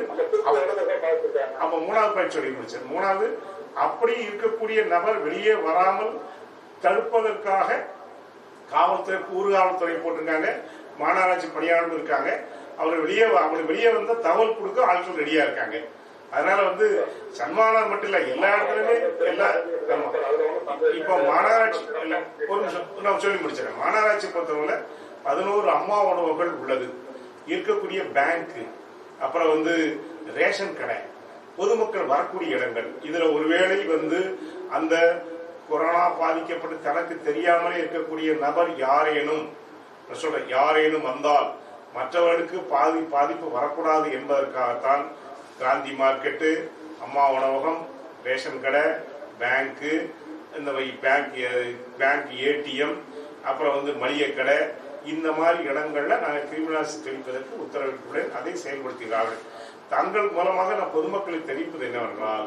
அப்ப- அப்ப மூணாவது பாயிண்ட் சொல்லி முடிச்சேன் மூணாவது அப்படி இருக்கக்கூடிய நபர் வெளியே வராமல் தடுப்பதற்காக காவல்துறை ஊர்காவல்துறை போட்டிருக்காங்க மாநகராட்சி பணியாளர்கள் இருக்காங்க அவர் வெளியே வ- அவங்க வெளியே வந்தா தகவல் கொடுக்க ஆட்கள் ரெடியா இருக்காங்க அதனால வந்து சன்மானம் மட்டும் இல்ல எல்லா இடத்துலயுமே எல்லா ஆமா. இப்போ மாநகராட்சி இல்ல ஒரு நிமிஷம் நான் சொல்லி முடிச்சிடறேன் மாநகராட்சி பொறுத்தவரை பதினோரு அம்மா உணவுகள் உள்ளது இருக்கக்கூடிய பேங்க் அப்புறம் வந்து ரேஷன் கடை பொதுமக்கள் வரக்கூடிய இடங்கள் இதுல ஒருவேளை வந்து அந்த கொரோனா பாதிக்கப்பட்டு தனக்கு தெரியாமலே இருக்கக்கூடிய நபர் யாரேனும் நான் சொல்றேன் யாரேனும் வந்தால் மற்றவர்களுக்கு பாதி பாதிப்பு வரக்கூடாது என்பதற்காகத்தான் காந்தி மார்க்கெட்டு அம்மா உணவகம் ரேஷன் கடை பேங்க்கு இந்த மாதிரி பேங்க் பேங்க் ஏடிஎம் அப்புறம் வந்து மளிகை கடை இந்த மாதிரி இடங்கள்ல நாங்கள் கிரிமினாசி தெளிப்பதற்கு உத்தரவிட்டுள்ளேன் அதை செயல்படுத்துகிறார்கள் தங்கள் மூலமாக நான் பொதுமக்களுக்கு தெரிவிப்பது என்னவென்றால்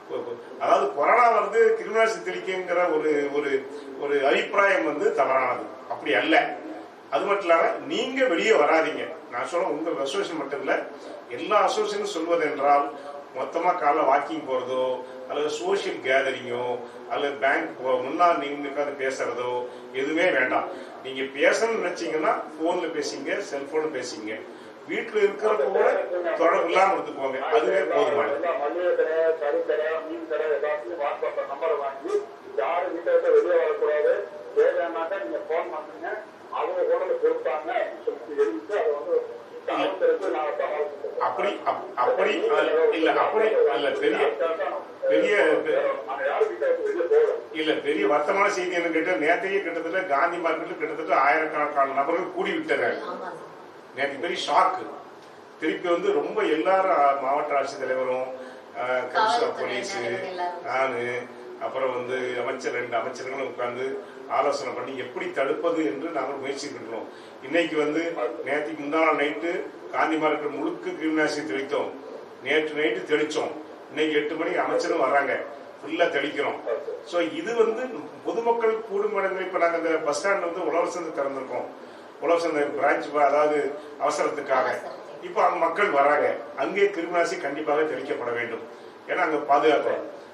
அதாவது கொரோனா வந்து கிரிமினாசி தெளிக்குங்கிற ஒரு ஒரு ஒரு அபிப்பிராயம் வந்து தவறானது அப்படி அல்ல அது மட்டும் இல்லாம நீங்க வெளியே வராதீங்க நான் சொல்ல உங்க அசோசியேஷன் மட்டும் இல்ல எல்லா அசோசியேஷனும் சொல்வது என்றால் மொத்தமா காலைல வாக்கிங் போறதோ அல்லது சோஷியல் கேதரிங்கோ அல்லது பேங்க் முன்னாள் நீங்க உட்கார்ந்து பேசுறதோ எதுவுமே வேண்டாம் நீங்க பேசணும்னு நினைச்சீங்கன்னா போன்ல பேசிங்க செல்போன்ல பேசிங்க வீட்டுல இருக்கிறப்ப கூட தொடர்பு இல்லாம எடுத்துக்கோங்க அதுவே போதுமானது எல்லாம் மளிகை கடை கறிக்கடை மீன் கடை எல்லாத்தையும் வாட்ஸ்அப்ல நம்பரை வாங்கி யாரும் வீட்டை விட்டு வெளியே வரக்கூடாது தேவையானாக்கா நீங்க போன் பண்ணுங்க அவங்க கூட வந்து கொடுப்பாங்க அப்படின்னு சொல்லிட்டு எழுதிட்டு அதை வந்து காவல்துறைக்கு நான் தகவல் கொடுப்பேன். அப்படி அப்- அப்படி அல்ல- இல்ல அப்படி அல்ல பெரிய பெரிய நாங்க யாரும் வீட்டை விட்டு வெளியே போகல இல்ல பெரிய வருத்தமான செய்தி என்ன கேட்டா நேத்தையே கிட்டத்தட்ட காந்தி மார்க்கெட்ல கிட்டத்தட்ட ஆயிரக்கணக்கான நபர்கள் கூடி விட்டுறாங்க ஆமா நேற்று பெரிய ஷாக்கு திருப்பி வந்து ரொம்ப எல்லாரும் அஹ், மாவட்ட ஆட்சித்தலைவரும் அஹ், கமிஷனர் காவல்துறை போலீஸ் அதிகாரிகள் எல்லாரும். நானு அப்புறம் வந்து அமைச்சர் ரெண்டு அமைச்சர்களும் உட்கார்ந்து ஆலோசனை பண்ணி எப்படி தடுப்பது என்று நாங்கள் முயற்சிக்கின்றோம் இன்னைக்கு வந்து நேற்றுக்கு முந்தான நைட்டு காந்தி மார்க்கெட் முழுக்க கிருமிநாசி தெளித்தோம் நேற்று நைட்டு தெளிச்சோம் இன்னைக்கு எட்டு மணிக்கு அமைச்சரும் வர்றாங்க ஃபுல்லா தெளிக்கிறோம் சோ இது வந்து பொதுமக்கள் கூடும் இடங்கள் இப்ப நாங்க இந்த பஸ் ஸ்டாண்ட் வந்து உழவர் சந்தை திறந்திருக்கோம் உழவர் சந்தை பிரான்ச் அதாவது அவசரத்துக்காக அவசரத்துக்கு. இப்ப அங்க மக்கள் வராங்க அங்கே கிருமிநாசி கண்டிப்பாக தெளிக்கப்பட வேண்டும் ஏன்னா அங்க பாதுகாக்கிறோம்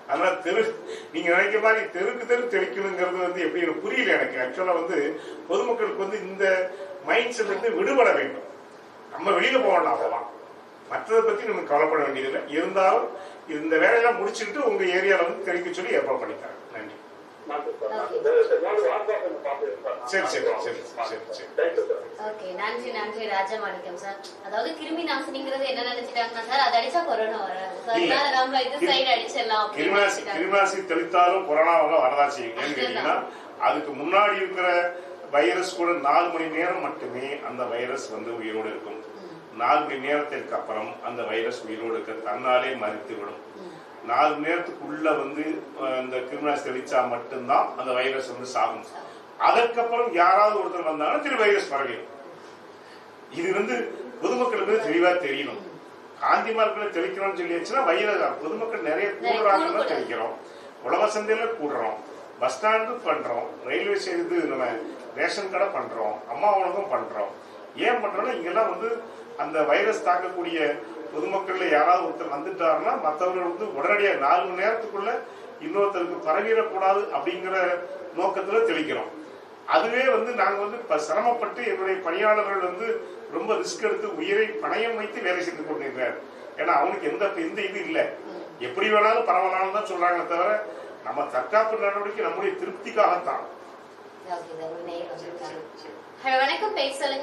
அதனால தெரு நீங்க நினைக்கிற மாதிரி தெருக்கு தெரு தெளிக்கணுங்கிறது வந்து எப்படி எனக்கு புரியல எனக்கு ஆக்சுவலா வந்து பொதுமக்களுக்கு வந்து இந்த மைண்ட் செட் இருந்து விடுபட வேண்டும் நம்ம வெளியில போக வேண்டாம் அவ்வளவுதான் மற்றதை பத்தி நம்ம கவலைப்பட வேண்டியதில்லை இருந்தாலும் இந்த வேலையெல்லாம் முடிச்சுட்டு உங்க ஏரியால வந்து தெளிக்க சொல்லி ஏற்பாடு பண்ணித்தரேன் நன்றி மாற்று சார் மாற்று சார் சார் நான் வாட்ஸ்அப் பார்த்துருக்கேன் சார் சரி, சரி, சரி, சரி, சரி. தேங்க்யூ சார் ஓகே நன்றி நன்றி ராஜமாணிக்கம் சார் அதாவது கிருமி நாசினிங்கிறது என்ன நினைச்சிட்டாங்கன்னா சார் அது அடிச்சா கொரோனா வராது So, இல்ல. அதனால நம்ம இது சைடு அடிச்சிடலாம் அப்படின்னு கிருமிநாசி நினைச்சிட்டாங்க. கிருமிநாசி தெளித்தாலும் கொரோனா வந்து வரதான் செய்யும் ஏன்னு கேட்டீங்கன்னா அதுக்கு முன்னாடி இருக்கிற வைரஸ் கூட நாலு மணி நேரம் மட்டுமே அந்த வைரஸ் வந்து உயிரோடு இருக்கும் நாலு மணி நேரத்திற்கு அப்புறம் அந்த வைரஸ் உயிரோடு இருக்க தன்னாலே மறித்து விடும் நாலு மணி நேரத்துக்குள்ள வந்து அஹ், இந்த கிருமிநாசி தெளிச்சா மட்டும்தான் அந்த வைரஸ் வந்து சாகும் அதற்கப்புறம் யாராவது ஒருத்தர் வந்தாலும் திரு வைரஸ் பரவிடும் இது வந்து பொதுமக்களுக்கு வந்து தெளிவா தெரியணும் காந்தி மார்க்கில் தெளிக்கணும்னு சொல்லியாச்சுன்னா வயிறு பொதுமக்கள் நிறைய கூடுறாங்கன்னு கூடுதல். தெளிக்கிறோம் உழவ சந்தையில கூடுறோம் பஸ் ஸ்டாண்டு பண்றோம் ரயில்வே இது நம்ம ரேஷன் கடை பண்றோம் அம்மா உணவகம் பண்றோம் ஏன் பண்றோம்னா இங்கெல்லாம் வந்து அந்த வைரஸ் தாக்கக்கூடிய பொதுமக்கள்ல யாராவது ஒருத்தர் வந்துட்டாருன்னா மற்றவர்கள் வந்து உடனடியாக நாலு மணி நேரத்துக்குள்ள இன்னொருத்தருக்கு பரவிடக்கூடாது அப்படிங்கிற நோக்கத்துல தெளிக்கிறோம் அதுவே வந்து நாங்க வந்து இப்ப சிரமப்பட்டு என்னுடைய பணியாளர்கள் வந்து ரொம்ப ரிஸ்க் எடுத்து உயிரை பணயம் வைத்து வேலை செய்து கொண்டிருக்கிறார் ஏன்னா அவனுக்கு எந்த எந்த இது இல்லை எப்படி வேணாலும் பரவலாம்னு தான் சொல்றாங்க தவிர நம்ம தற்காப்பு நடவடிக்கை நம்முடைய திருப்திக்காகத்தான் ஓகே சார் ஒரு நேயர் வந்திருக்காங்க. ஹலோ வணக்கம் பேர் சொல்லுங்க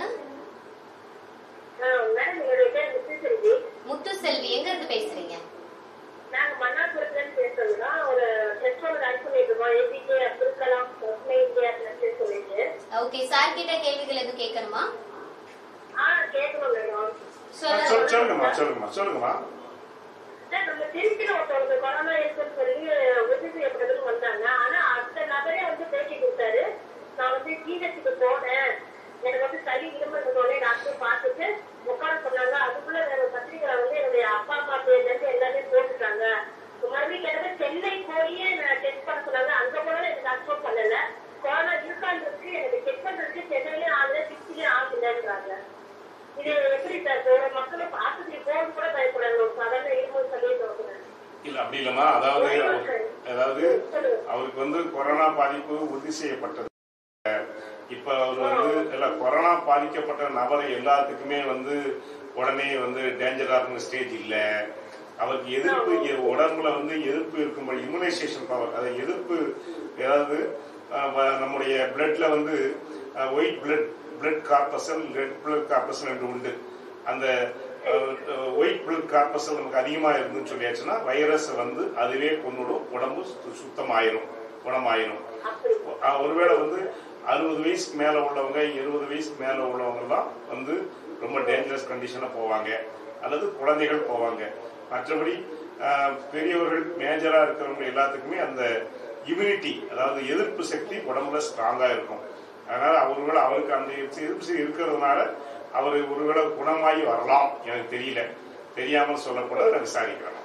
மேடம் என்னுடைய பேர் முத்துசெல்வி முத்து செல்வி எங்க இருந்து பேசுறீங்க நாங்க மன்னார்புரத்துல இருந்து பேசுறோம்னா ஒரு டெஸ்ட் ஒன்று ரன் பண்ணிட்டு இருக்கோம் ஏபிஜே அப்துல் கலாம் ஒப்னை இந்தியா டெஸ்ட் சொல்லிட்டு ஓகே சார் கிட்ட கேள்விகள் எதுவும் கேட்கணுமா ஆ கேட்கணும் மேடம் சொல் சொல்லுங்க சொல்லுங்கம்மா சொல்லுங்கம்மா சொல்லுங்கம்மா சார் நம்ம திருச்சியில ஒருத்தவங்க கொரோனா இருக்குன்னு சொல்லி உறுதி செய்யப்பட்டதுன்னு வந்தாங்க ஆனா அந்த நபரே வந்து பேட்டி கொடுத்தாரு நான் வந்து ஜிஹெச்சுக்கு போனேன் எனக்கு வந்து சளி இருமல் இருந்தோடனே டாக்டர் பார்த்துட்டு உட்கார சொன்னாங்க அதுக்குள்ள வேற பத்திரிக்கை வந்து என்னுடைய அப்பா அம்மா பேர்ல இருந்து எல்லாமே போட்டுட்டாங்க மறுபடியும் கிட்ட சென்னை போய் நான் டெஸ்ட் பண்ண சொன்னாங்க அங்க போனாலும் எனக்கு அக்செப்ட் பண்ணல கொரோனா இருக்கான்றதுக்கு எனக்கு செக் பண்றதுக்கு சென்னையிலயும் ஆகல திருச்சிலயும் ஆகலன்றாங்க இது எப்படி சார் ஒரு மக்களும் ஆஸ்பத்திரி போக கூட பயப்படாது ஒரு சாதாரண இருமல் சொல்லிட்டு இல்ல அப்படி இல்லம்மா அதாவது அவர்- அதாவது அவருக்கு வந்து கொரோனா பாதிப்பு உறுதி செய்யப்பட்டது இப்ப அவர் வந்து இல்ல கொரோனா பாதிக்கப்பட்ட நபர் எல்லாத்துக்குமே வந்து உடனே வந்து டேஞ்சரான ஸ்டேஜ் இல்ல அவருக்கு எதிர்ப்பு எ- உடம்புல வந்து எதிர்ப்பு இருக்கும்போது இம்யூனைசேஷன் பவர் அதை எதிர்ப்பு ஏதாவது அஹ், வ- நம்முடைய பிளட்ல வந்து white blood blood corpuscle red blood corpuscle என்று உண்டு அந்த ஒயிட் பிளட் கார்பசல் நமக்கு அதிகமா இருந்துன்னு சொல்லியாச்சுன்னா வைரஸ் வந்து அதுவே கொன்னுடும் உடம்பு சு- சுத்தமாயிரும் குணமாயிரும் அஹ் ஒருவேளை வந்து அறுபது வயசுக்கு மேல உள்ளவங்க இருபது வயசுக்கு மேல உள்ளவங்க எல்லாம் வந்து ரொம்ப டேஞ்சரஸ் கண்டிஷனா போவாங்க அல்லது குழந்தைகள் போவாங்க மற்றபடி அஹ், பெரியவர்கள் மேஜரா இருக்கிறவங்க எல்லாத்துக்குமே அந்த இம்யூனிட்டி அதாவது எதிர்ப்பு சக்தி உடம்புல ஸ்ட்ராங்கா இருக்கும் அதனால ஒருவேளை அவருக்கு அந்த எதிர்ப்பு சக்தி இருக்கிறதுனால அவர் ஒருவேளை குணமாகி வரலாம் எனக்கு தெரியல தெரியாமல் சொல்லக்கூட நான் விசாரிக்கிறேன்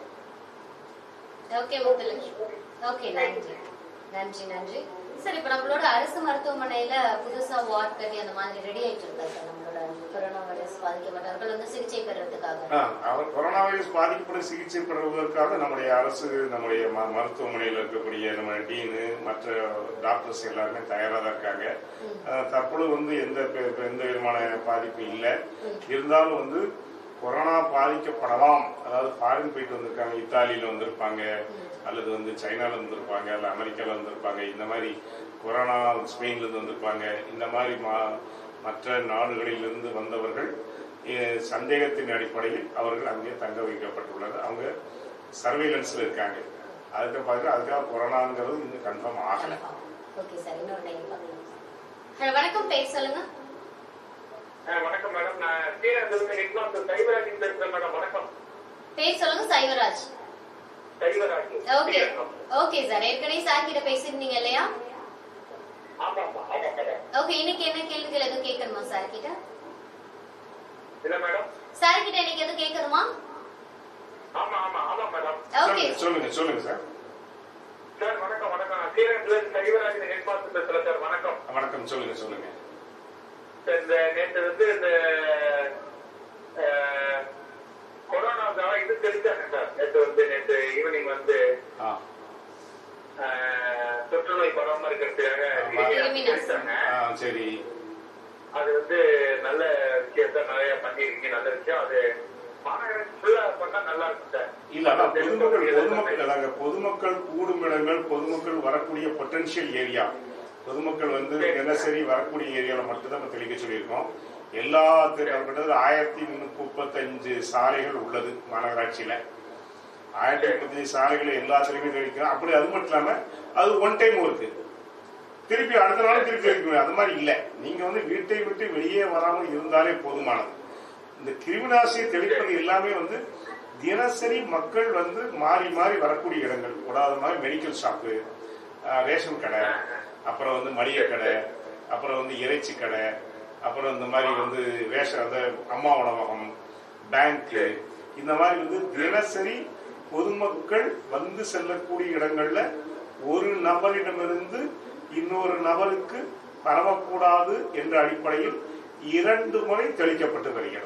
ஓகே முத்துலட்சுமி ஓகே நன்றி நன்றி நன்றி சார் இப்ப நம்மளோட அரசு மருத்துவமனையில புதுசா வார்ட் கட்டி அந்த மாதிரி ரெடி ஆயிட்டு இருக்கா சார் நம்மளோட கொரோனா வைரஸ் பாதிக்கப்பட்டவர்கள் வந்து சிகிச்சை பெறுறதுக்காக ஆ, அவர் கொரோனா வைரஸ் பாதிக்கப்படும் சிகிச்சை பெறுவதற்காக நம்முடைய அரசு நம்முடைய ம- மருத்துவமனையில் இருக்கக்கூடிய நம்ம டீனு மற்ற டாக்டர்ஸ் எல்லாருமே தயாராக தான் இருக்காங்க ஆ, தற்பொழுது வந்து எந்த பெ- பெ- எந்த விதமான பாதிப்பு இல்லை இருந்தாலும் வந்து கொரோனா பாதிக்கப்படலாம் அதாவது ஃபாரின் போயிட்டு வந்திருக்காங்க இத்தாலியில வந்திருப்பாங்க அல்லது வந்து சைனால வந்திருப்பாங்க அல்ல அமெரிக்கால வந்திருப்பாங்க இந்த மாதிரி கொரோனா ஸ்பெயின்ல இருந்து வந்திருப்பாங்க இந்த மாதிரி மா- மற்ற நாடுகளிலிருந்து வந்தவர்கள் அஹ், சந்தேகத்தின் அடிப்படையில் அவர்கள் அங்கே தங்க வைக்கப்பட்டுள்ளனர் அவங்க சர்வேலன்ஸ்ல இருக்காங்க அதுக்கு பார்க்க அதுக்காக கொரோனாங்கிறது இன்னும் கன்ஃபார்ம் ஆகலை ஓகே சார் இன்னொரு டைம் பார்க்கலாம் ஹலோ வணக்கம் பேர் சொல்லுங்க வணக்கம் மேடம் நான் ஸ்ரீரங்கத்துல ஹெட் மாஸ்டர் சைவராஜன் பேசுறேன் மேடம் வணக்கம் பேர் சொல்லுங்க Saivaraj Saivaraj okay okay sir ஏற்கனவே சார் கிட்ட பேசியிருந்தீங்க இல்லையா ஆமா ஆமா ஆமா மேடம் ஓகே இன்னைக்கு என்ன கேள்விகள் எதுவும் கேட்கணுமா சார் கிட்ட இல்ல மேடம் சார் கிட்ட இன்னைக்கு எதுவும் கேட்கணுமா ஆமா ஆமா ஆமா மேடம் ஓகே சொல்லுங்க சொல்லுங்க சொல்லுங்க சார் சார் வணக்கம் வணக்கம் நான் ஸ்ரீரங்கத்துல இருந்து சைவராஜன் ஹெட் மாஸ்டர் பேசுறேன் சார் வணக்கம் வணக்கம் சொல்லுங்க சொல்லுங்க சார் இந்த நேற்று வந்து இந்த அஹ், கொரோனாவுக்காக இது தெரிஞ்சாங்க சார் நேற்று வந்து நேற்று ஈவினிங் வந்து ஆ ஆஹ், தொற்று நோய் பரவாம இருக்கிறதுக்காக ஆமா. கிருமி நாசினி. இருக்காங்க. ஆ, சரி அது வந்து நல்ல விஷயத்த நிறைய பண்ணிருக்கீங்க நல்ல விஷயம் அது மாநகராட்சி ஃபுல்லா பண்ணா நல்லா இருக்கும் சார் இல்ல அதான் பொதுமக்கள் பொதுமக்கள் அதாங்க பொதுமக்கள் கூடும் இடங்கள் பொதுமக்கள் வரக்கூடிய பொட்டன்ஷியல் ஏரியா பொதுமக்கள் வந்து தினசரி வரக்கூடிய ஏரியால மட்டும் தான் நம்ம தெளிக்க சொல்லியிருக்கோம் எல்லா தெரு- கிட்டத்தட்ட ஆயிரத்தி முப்பத்தஞ்சு சாலைகள் உள்ளது மாநகராட்சியில ஆயிரத்தி முப்பத்தஞ்சு சாலைகள் எல்லா தெளிவுமே தெளிக்கிறோம் அப்படி அது மட்டும் இல்லாம அது ஒன் டைம் ஒர்க்கு திருப்பி அடுத்த நாளும் திருப்பி தெளிக்கணும் அது மாதிரி இல்ல நீங்க வந்து வீட்டை விட்டு வெளியே வராமல் இருந்தாலே போதுமானது இந்த கிருமிநாசியை தெளிப்பது எல்லாமே வந்து தினசரி மக்கள் வந்து மாறி மாறி வரக்கூடிய இடங்கள் கூடாத மாதிரி மெடிக்கல் ஷாப்பு ரேஷன் கடை அப்புறம் வந்து மளிகை கடை அப்புறம் வந்து இறைச்சி கடை அப்புறம் இந்த மாதிரி வந்து ரேஷன் அந்த அம்மா உணவகம் பேங்க்கு இந்த மாதிரி வந்து தினசரி பொதுமக்கள் வந்து செல்லக்கூடிய இடங்கள்ல ஒரு நபரிடமிருந்து இன்னொரு நபருக்கு பரவக்கூடாது என்ற அடிப்படையில் இரண்டு முறை தெளிக்கப்பட்டு வருகிறது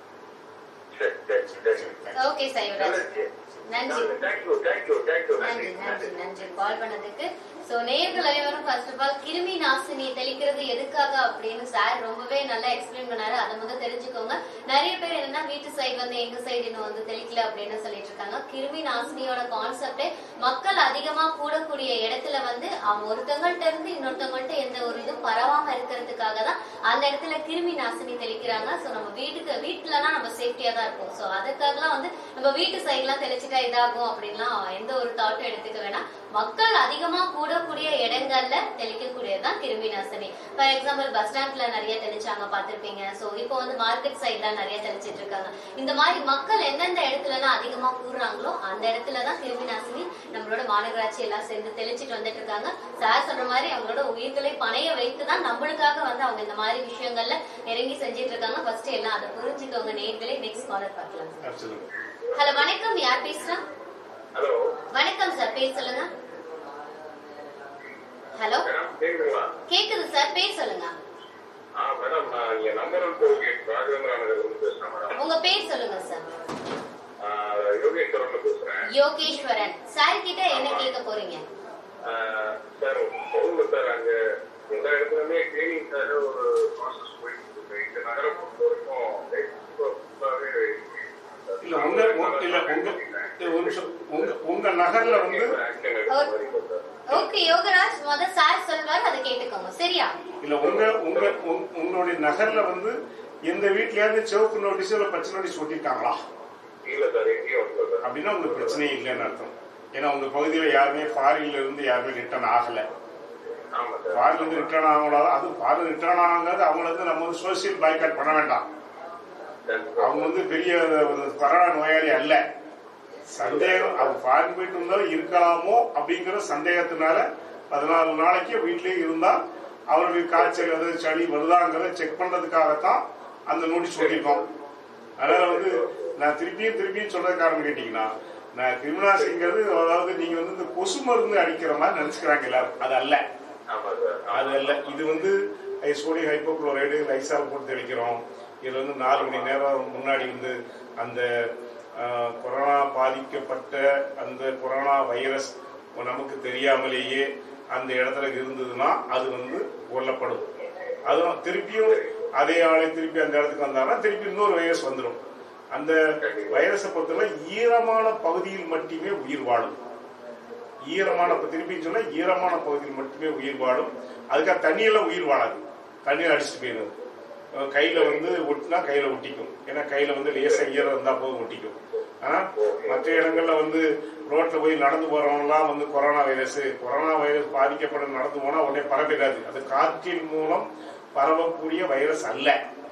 சரி சரி சரி ஓகே சைவராஜ் நன்றி தேங்க்யூ தேங்க்யூ தேங்க்யூ நன்றி நன்றி நன்றி கால் பண்ணதுக்கு சோ நேர்கள் அனைவரும் ஃபர்ஸ்ட் ஆஃப் ஆல் கிருமி நாசினி தெளிக்கிறது எதுக்காக அப்படின்னு சார் ரொம்பவே நல்லா எக்ஸ்பிளைன் பண்ணாரு அதை முதல் தெரிஞ்சுக்கோங்க நிறைய பேர் என்னன்னா வீட்டு சைடு வந்து எங்க சைடு இன்னும் வந்து தெளிக்கல அப்படின்னு சொல்லிட்டு இருக்காங்க கிருமி நாசினியோட கான்செப்டே மக்கள் அதிகமா கூடக்கூடிய இடத்துல வந்து அவங்க ஒருத்தவங்கள்ட்ட இருந்து இன்னொருத்தவங்கள்ட்ட எந்த ஒரு இதுவும் பரவாம இருக்கிறதுக்காக தான் அந்த இடத்துல கிருமி நாசினி தெளிக்கிறாங்க சோ நம்ம வீட்டுக்கு வீட்டுலனா நம்ம சேஃப்டியா தான் இருப்போம் சோ அதுக்காகலாம் வந்து நம்ம வீட்டு சைட்லாம் தெளிச்சுட்டா இதாகும் அப்படின்லாம் எந்த ஒரு தாட்டும் எடுத்துக்க வேணாம் மக்கள் அதிகமா கூடக்கூடிய இடங்கள்ல தெளிக்கக்கூடியதுதான் கிருமி நாசினி ஃபார் எக்ஸாம்பிள் பஸ் ஸ்டாண்ட்ல நிறைய தெளிச்சாங்க பார்த்திருப்பீங்க சோ இப்போ வந்து மார்க்கெட் சைட்ல நிறைய தெளிச்சிட்டு இருக்காங்க இந்த மாதிரி மக்கள் எந்தெந்த இடத்துல எல்லாம் அதிகமா கூடுறாங்களோ அந்த இடத்துல தான் கிருமி நாசினி நம்மளோட மாநகராட்சி எல்லாம் சேர்ந்து தெளிச்சிட்டு வந்துட்டு இருக்காங்க சார் சொல்ற மாதிரி அவங்களோட உயிர்களை பணைய வைத்து தான் நம்மளுக்காக வந்து அவங்க இந்த மாதிரி விஷயங்கள்ல இறங்கி செஞ்சிட்டு இருக்காங்க ஃபர்ஸ்ட் எல்லாம் அதை புரிஞ்சுக்கோங்க நேர்களே நெக்ஸ்ட் காலர் பார்க்கலாம் Absolutely. ஹலோ வணக்கம் யார் பேசுறா ஹலோ வணக்கம் சார் பேர் சொல்லுங்க ஹலோ மேடம் கேக்குதுங்களா கேக்குது சார் பேர் சொல்லுங்க ஆ மேடம் நான் இங்க நம்பர் டோல்கேட் ராகவேந்திர நகர்ல இருந்து பேசுறேன் மேடம் உங்க பேர் சொல்லுங்க சார் ஆ, யோகேஸ்வரன்ல பேசுறேன் யோகேஸ்வரன் சார் கிட்ட என்ன கேட்க போறீங்க ஆ, சார் சொல்லுங்க சார் அங்க எல்லா இடத்துலயுமே கிளீனிங் சார் ஒரு ப்ராசஸ் போயிட்டு இருக்கு இந்த நகரம் பொறுத்த வரைக்கும் ஃபுல்லாவே இல்ல உங்க உங்க- இல்ல உங்க இல்ல, ஒரு நிமிஷம் உங்க உங்க நகர்ல வந்து ஆக்ஷன் எடுக்கிற மாதிரி இருக்கும் சார் ஓகே யோகராஜ் முத சார் சொல்வார் அதை கேட்டுக்கோங்க சரியா இல்ல உங்க உங்க உங்க- உங்களுடைய நகர்ல வந்து எந்த வீட்லயாவது சிவப்பு நோட்டீஸ் இல்ல பச்சை நோட்டீஸ் ஒட்டிருக்காங்களா இல்ல சார் எங்கேயும் வரல சார் அப்படின்னா உங்களுக்கு பிரச்சனையே இல்லைன்னு அர்த்தம் ஏன்னா உங்க பகுதியில யாருமே ஃபாரின்ல இருந்து யாருமே ரிட்டர்ன் ஆகல ஆமா சார் ஃபாரின்ல இருந்து ரிட்டர்ன் ஆகக்கூடாது அது ஃபாரின் ரிட்டர்ன் ஆகாது அவங்கள வந்து நம்ம வந்து சோசியல் பாய்காட் பண்ண வேண்டாம் அவங்க வந்து பெரிய ஒரு கொரோனா நோயாளி அல்ல சந்தேகம் அவங்க ஃபாரின் போயிட்டு இருந்தாலும் இருக்கலாமோ அப்படிங்கிற சந்தேகத்தினால பதினாலு நாளைக்கு வீட்லயே இருந்தா அவருடைய காய்ச்சல் அது சளி வருதாங்கிறத செக் பண்றதுக்காகத்தான் அந்த நோட்டீஸ் ஒட்டியிருக்கோம் அதனால வந்து நான் திருப்பியும் திருப்பியும் சொல்றது காரணம் கேட்டீங்கன்னா நான் கிரிமினாசிங்கிறது அதாவது நீங்க வந்து இந்த கொசு மருந்து அடிக்கிற மாதிரி நினைச்சுக்கிறாங்க எல்லாரும் அது அல்ல ஆமா சார் அது அல்ல இது வந்து சோடியம் ஹைப்போக்ளோரைடு லைசால் போட்டு தெளிக்கிறோம் இதுல வந்து நாலு மணி நேரம் முன்னாடி வந்து அந்த ஆஹ், கொரோனா பாதிக்கப்பட்ட அந்த கொரோனா வைரஸ் நமக்கு தெரியாமலேயே அந்த இடத்துல இருந்ததுன்னா அது வந்து கொல்லப்படும் அதுவும் திருப்பியும் அதே ஆளை திருப்பி அந்த இடத்துக்கு வந்தாங்கன்னா திருப்பி இன்னொரு வைரஸ் வந்துடும் அந்த வைரஸை பொறுத்தவரை ஈரமான பகுதியில் மட்டுமே உயிர் வாழும் ஈரமான திருப்பி சொன்னா ஈரமான பகுதியில் மட்டுமே உயிர் வாழும் அதுக்காக தண்ணியெல்லாம் உயிர் வாழாது தண்ணியில் அடிச்சுட்டு போயிடும் அஹ் கையில வந்து ஒட்டினா கையில ஒட்டிக்கும் ஏன்னா கையில வந்து லேசா ஈரம் இருந்தா போதும் ஒட்டிக்கும் ஆனா மற்ற இடங்கள்ல வந்து ரோட்ல போய் நடந்து போறவங்கலாம் வந்து கொரோனா வைரஸ் கொரோனா வைரஸ் பாதிக்கப்பட நடந்து போனா உடனே பரப்பிடாது அது காற்றின் மூலம் பரவக்கூடிய வைரஸ் அல்ல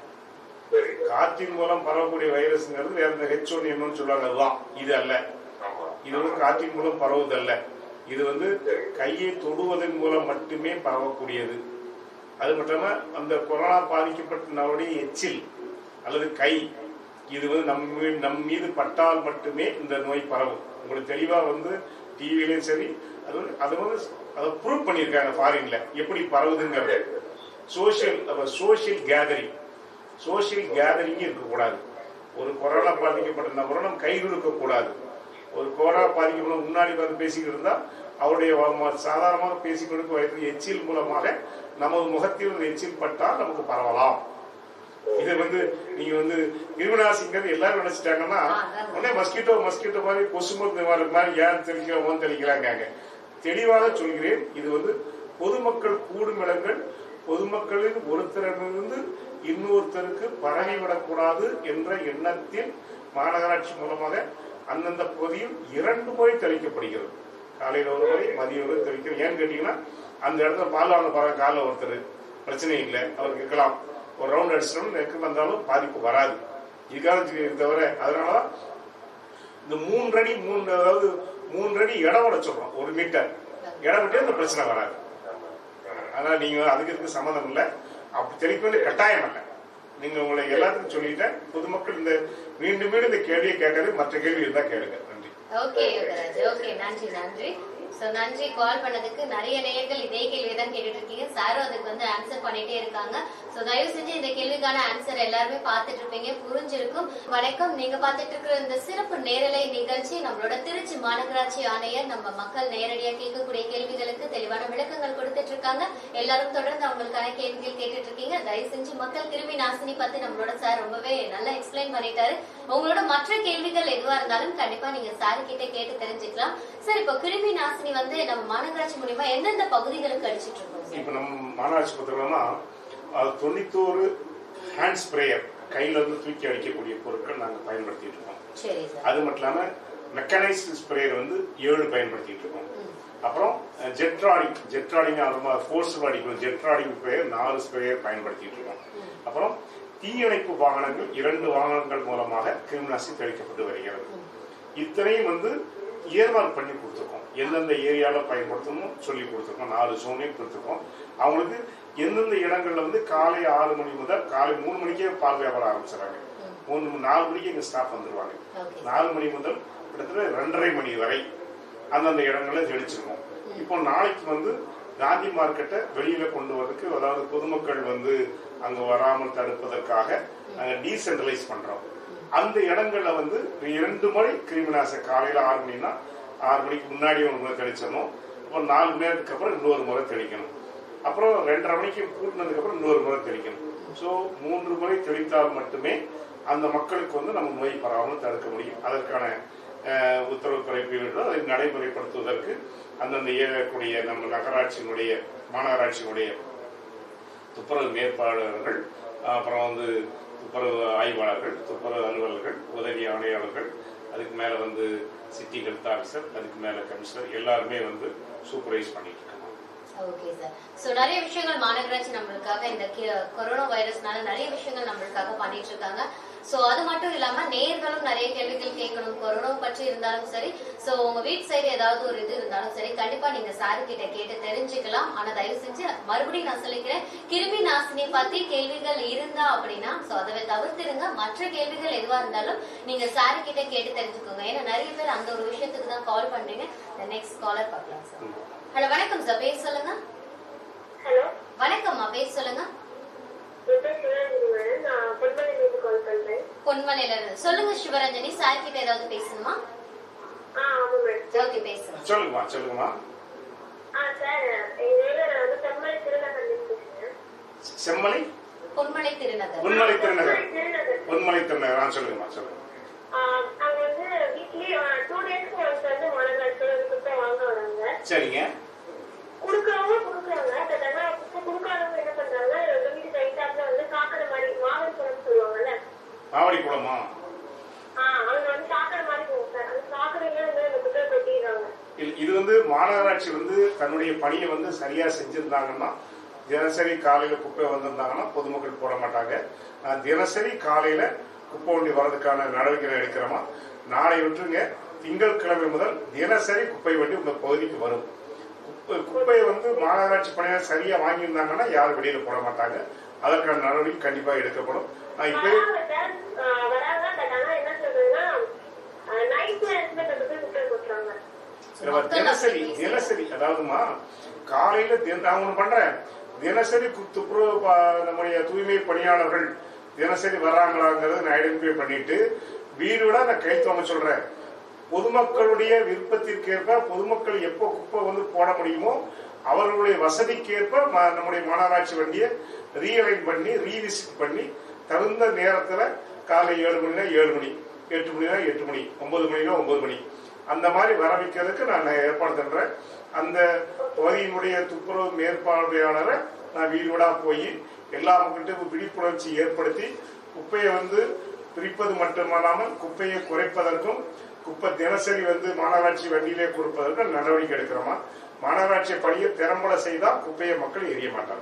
சரி காற்றின் மூலம் பரவக்கூடிய வைரஸ்ங்கிறது வேற இந்த ஹெச் ஒன் என்னன்னு சொல்லுவாங்க அதுதான் இது அல்ல ஆமா இது வந்து காற்றின் மூலம் பரவுவதல்ல இது வந்து கையை தொடுவதன் மூலம் மட்டுமே பரவக்கூடியது அது மட்டும் இல்லாம அந்த கொரோனா பாதிக்கப்பட்ட நபருடைய எச்சில் அல்லது கை இது வந்து நம்ம மீ- நம் மீது பட்டால் மட்டுமே இந்த நோய் பரவும் உங்களுக்கு தெளிவா வந்து டிவிலையும் சரி அது வந்து அது வந்து அதை ப்ரூவ் பண்ணியிருக்காங்க ஃபாரின்ல எப்படி பரவுதுங்கிறது social social gathering social gathering இருக்கக்கூடாது ஒரு கொரோனா பாதிக்கப்பட்ட நபரை நம்ம கை கொடுக்க கூடாது ஒரு கொரோனா பாதிக்கப்பட்ட முன்னாடி வந்து பேசிக்கிட்டு இருந்தா அவருடைய வ- சாதாரணமாக பேசிக் கொடுக்க வைத்த எச்சில் மூலமாக நமது முகத்தில் இந்த எச்சில் பட்டால் நமக்கு பரவலாம் இது வந்து நீங்க வந்து கிருமிநாசிங்கிறது எல்லாரும் நினைச்சிட்டாங்கன்னா உடனே மஸ்கிட்டோ மஸ்கிட்டோ மாதிரி கொசு மருந்து மாதிரி மாதிரி ஏன் தெளிக்கிறோமோ தெளிக்கிறாங்க தெளிவாக சொல்கிறேன் இது வந்து பொதுமக்கள் கூடும் இடங்கள் பொதுமக்களில் ஒருத்தரிலிருந்து இன்னொருத்தருக்கு பரவிவிடக்கூடாது என்ற எண்ணத்தில் மாநகராட்சி மூலமாக அந்தந்த பகுதியில் இரண்டு முறை தெளிக்கப்படுகிறது காலையில் ஒரு முறை மதியம் ஒரு முறை தெளிக்கிறோம் ஏன்னு கேட்டீங்கன்னா அந்த இடத்துல பால் வாங்க போற காலைல ஒருத்தர் பிரச்சனை இல்லை அவருக்கு இருக்கலாம் ஒரு ரவுண்ட் அடிச்சிட்டோம் நெருக்கு வந்தாலும் பாதிப்பு வராது இதுக்காக தவிர அதனால இந்த மூன்றடி மூன்று அதாவது மூன்றடி இடம் விட சொல்றோம் ஒரு மீட்டர் இடம் விட்டு இந்த பிரச்சனை வராது அதனால நீங்க அதுக்கு இதுக்கு சம்மந்தம் இல்லை அப்படி தெளிக்க வேண்டிய கட்டாயம் இல்லை நீங்க உங்களை எல்லாத்துக்கும் சொல்லிட்டேன் பொதுமக்கள் இந்த மீண்டும் மீண்டும் இந்த கேள்வியை கேட்கறது மற்ற கேள்வி இருந்தா கேளுங்க நன்றி ஓகே யோகராஜ் ஓகே நன்றி நன்றி சோ நன்றி கால் பண்ணதுக்கு நிறைய நேயர்கள் இதே கேள்வி தான் கேட்டுட்டு இருக்கீங்க சாரும் அதுக்கு வந்து ஆன்சர் பண்ணிட்டே இருக்காங்க சோ தயவு செஞ்சு இந்த கேள்விக்கான ஆன்சர் எல்லாருமே பார்த்துட்டு இருப்பீங்க புரிஞ்சிருக்கும் வணக்கம் நீங்க பார்த்துட்டு இருக்கிற இந்த சிறப்பு நேரலை நிகழ்ச்சி நம்மளோட திருச்சி மாநகராட்சி ஆணையர் நம்ம மக்கள் நேரடியா கேட்கக்கூடிய கேள்விகளுக்கு தெளிவான விளக்கங்கள் கொடுத்துட்டு இருக்காங்க எல்லாரும் தொடர்ந்து அவங்களுக்கான கேள்விகள் கேட்டுட்டு இருக்கீங்க தயவு செஞ்சு மக்கள் கிருமி நாசினி பத்தி நம்மளோட சார் ரொம்பவே நல்லா எக்ஸ்பிளைன் பண்ணிட்டாரு உங்களோட மற்ற கேள்விகள் எதுவா இருந்தாலும் கண்டிப்பா நீங்க சார் கிட்ட கேட்டு தெரிஞ்சுக்கலாம் சார் இப்போ கிருமி நாசினி வந்து நம்ம மாநகராட்சி மூலியமா எந்தெந்த பகுதிகளுக்கு அடிச்சிட்டு இருக்கோம் சார் இப்ப நம்ம மாநகராட்சி பத்திரம்னா அது தொண்ணூத்தோரு ஹேண்ட் ஸ்ப்ரேயர் கையில இருந்து தூக்கி அடிக்கக்கூடிய பொருட்கள் நாங்க பயன்படுத்திட்டு இருக்கோம் சரி சார் அது மட்டும் இல்லாம மெக்கனைஸ்டு ஸ்ப்ரேயர் வந்து ஏழு பயன்படுத்திட்டு இருக்கோம் அப்புறம் ஜெட்ராடிங் ஜெட்ராடிங் ரொம்ப ஃபோர்ஸ்ஃபுல் அடிக்கும் ஜெட்ராடிங் ஸ்ப்ரேயர் நாலு ஸ்ப்ரேயர் பயன்படுத்திட்டு இருக்கோம் அப்புறம் தீயணைப்பு வாகனங்கள் இரண்டு வாகனங்கள் மூலமாக கிருமிநாசி தெளிக்கப்பட்டு வருகிறது இத்தனையும் வந்து இயர்வால் பண்ணி கொடுத்துருக்கோம் எந்தெந்த ஏரியால பயன்படுத்தணும் சொல்லி கொடுத்துருக்கோம் நாலு ஜோனையும் கொடுத்துருக்கோம் அவங்களுக்கு எந்தெந்த இடங்கள்ல வந்து காலை ஆறு மணி முதல் காலை மூணு மணிக்கே பால் வியாபாரம் ஆரம்பிச்சிடறாங்க மூணு நாலு மணிக்கு எங்க ஸ்டாஃப் வந்துருவாங்க ஓகே நாலு மணி முதல் கிட்டத்தட்ட ரெண்டரை மணி வரை அந்தந்த இடங்கள்ல தெளிச்சிருக்கோம் இப்போ நாளைக்கு வந்து காந்தி மார்க்கெட்டை வெளியில கொண்டு வரதுக்கு அதாவது பொதுமக்கள் வந்து அங்க வராமல் தடுப்பதற்காக நாங்க டீசென்ட்ரலைஸ் பண்றோம் அந்த இடங்கள்ல வந்து இரண்டு முறை கிருமிநாச காலையில ஆறு மணினா ஆறு மணிக்கு முன்னாடி ஒரு முறை தெளிச்சிடணும் அப்புறம் நாலு மணி நேரத்துக்கு அப்புறம் இன்னொரு முறை தெளிக்கணும் அப்புறம் ரெண்டரை மணிக்கு கூட்டினதுக்கு அப்புறம் இன்னொரு முறை தெளிக்கணும் ஸோ மூன்று முறை தெளித்தால் மட்டுமே அந்த மக்களுக்கு வந்து நம்ம நோய் பரவாமல் தடுக்க முடியும் அதற்கான அஹ், உத்தரவு பிறப்பிட்டு அதை நடைமுறைப்படுத்துவதற்கு அந்தந்த ஏறக்கூடிய நம்ம நகராட்சியினுடைய மாநகராட்சியினுடைய துப்புரவு மேற்பாளர்கள் அப்புறம் வந்து துப்புரவு ஆய்வாளர்கள் துப்புரவு அலுவலர்கள் உதவி ஆணையாளர்கள் அதுக்கு மேல வந்து சிட்டி ஹெல்த் ஆஃபீஸர் அதுக்கு மேல கமிஷனர் எல்லாருமே வந்து சூப்பர்வைஸ் பண்ணிட்டு இருக்காங்க ஓகே சார் சோ நிறைய விஷயங்கள் மாநகராட்சி நம்மளுக்காக இந்த கி- கொரோனா வைரஸ்னால நிறைய விஷயங்கள் நம்மளுக்காக பண்ணிட்டு இருக்காங்க சோ அது மட்டும் இல்லாம நேர்களும் நிறைய கேள்விகள் கேட்கணும் கொரோனா பற்றி இருந்தாலும் சரி சோ உங்க வீட் சைடு ஏதாவது ஒரு இது இருந்தாலும் சரி கண்டிப்பா நீங்க சாரு கிட்ட கேட்டு தெரிஞ்சுக்கலாம் ஆனா தயவு செஞ்சு மறுபடியும் நான் சொல்லிக்கிறேன் கிருமி நாசினி பத்தி கேள்விகள் இருந்தா அப்படின்னா சோ அதை தவிர்த்துருங்க மற்ற கேள்விகள் எதுவா இருந்தாலும் நீங்க சாரு கிட்ட கேட்டு தெரிஞ்சுக்கோங்க ஏன்னா நிறைய பேர் அந்த ஒரு விஷயத்துக்கு தான் கால் பண்றீங்க நெக்ஸ்ட் காலர் பார்க்கலாம் சார் ஹலோ வணக்கம் சார் பேர் சொல்லுங்க ஹலோ வணக்கம்மா பேர் சொல்லுங்க என் பேர் சிவரஞ்சனி மேடம் நான் பொன்மலையிலிருந்து கால் பண்றேன் பொன்மலையில இருந்து சொல்லுங்க சிவரஞ்சனி சார் கிட்ட ஏதாவது பேசணுமா ஆ ஆமா மேடம் ஓகே பேசுங்க சொல்லுங்கம்மா சொல்லுங்கம்மா ஆ சார் எங்க ஏரியா நான் வந்து செம்மலை திருநகர்லேருந்து பேசுறேன் செம்மலை பொன்மலை திருநகர் பொன்மலை திருநகர் செம்மலை திருநகர் பொன்மலை திருநகர் ஆ, சொல்லுங்கம்மா சொல்லுங்க ஆ, அங்க வந்து வீக்லி டூ டேஸ்க்கு ஒன்ஸ் வந்து மாநகராட்சியில வந்து குப்பை வாங்க வராங்க சரிங்க குடுக்கறவங்க குடுக்குறாங்க பட் ஆனா குப்பை குடுக்காதவங்க என்ன பண்றாங்க எங்க வீட்டு கைத்தாப்புல வந்து காக்கற மாதிரி மாவட்டம்னு சொல்லுவாங்கல்ல மாவடி குளமா ஆ அங்க வந்து காக்கற மாதிரி போகும் சார் அந்த காக்கறையில வந்து அந்த குப்பையை கொட்டிடுறாங்க இது- இது வந்து மாநகராட்சி வந்து தன்னுடைய பணியை வந்து சரியா செஞ்சிருந்தாங்கன்னா தினசரி காலையில குப்பை வந்திருந்தாங்கன்னா பொதுமக்கள் போட மாட்டாங்க நான் தினசரி காலையில குப்பை வண்டி வர்றதுக்கான நடவடிக்கை எடுக்கிறோமா நாளை விட்டுருங்க திங்கட்கிழமை முதல் தினசரி குப்பை வண்டி உங்க பகுதிக்கு வரும் குப்பை- குப்பையை வந்து மாநகராட்சி பணியாளர் சரியா வாங்கியிருந்தாங்கன்னா யாரும் வெளியில போட மாட்டாங்க அதற்கான நடவடிக்கை கண்டிப்பா எடுக்கப்படும் நான் இப்போ வராங்க சார் ஆ, வராங்க பட் ஆனா என்ன சொல்றதுன்னா நைட் நேரத்துல கொண்டு போய் குப்பை கொட்டுறாங்க நம்ம மக்கள் தினசரி அப்படி தினசரி அதாவதுமா காலையில தின- நான் ஒண்ணு பண்றேன் தினசரி கு- துப்புரவு ப- நம்முடைய தூய்மை பணியாளர்கள் தினசரி வர்றாங்களாங்கிறத நான் ஐடென்டிஃபை பண்ணிட்டு வீடு விட நான் கை துவங்க சொல்றேன் பொதுமக்களுடைய விருப்பத்திற்கேற்ப பொதுமக்கள் எப்போ குப்பை வந்து போட முடியுமோ அவர்களுடைய வசதிக்கேற்ப ம- நம்முடைய மாநகராட்சி வண்டியை ரீஅலைன் பண்ணி ரீவிசிட் பண்ணி தகுந்த நேரத்துல காலை ஏழு மணினா ஏழு மணி எட்டு மணினா எட்டு மணி ஒன்பது மணினா ஒன்பது மணி அந்த மாதிரி வர வைக்கிறதுக்கு நான் ஏற்பாடு பண்றேன் அந்த பகுதியினுடைய துப்புரவு மேற்பார்வையாளரை நான் வீடு வீடா போய் எல்லா மக்கள்கிட்டும் விழிப்புணர்ச்சி ஏற்படுத்தி குப்பையை வந்து பிரிப்பது மட்டுமல்லாமல் குப்பையை குறைப்பதற்கும் குப்பை தினசரி வந்து மாநகராட்சி வண்டியிலே கொடுப்பதற்கு நடவடிக்கை எடுக்கிறோமா மாநகராட்சி பணியை திறம்பட செய்தால் குப்பையை மக்கள் எரிய மாட்டாங்க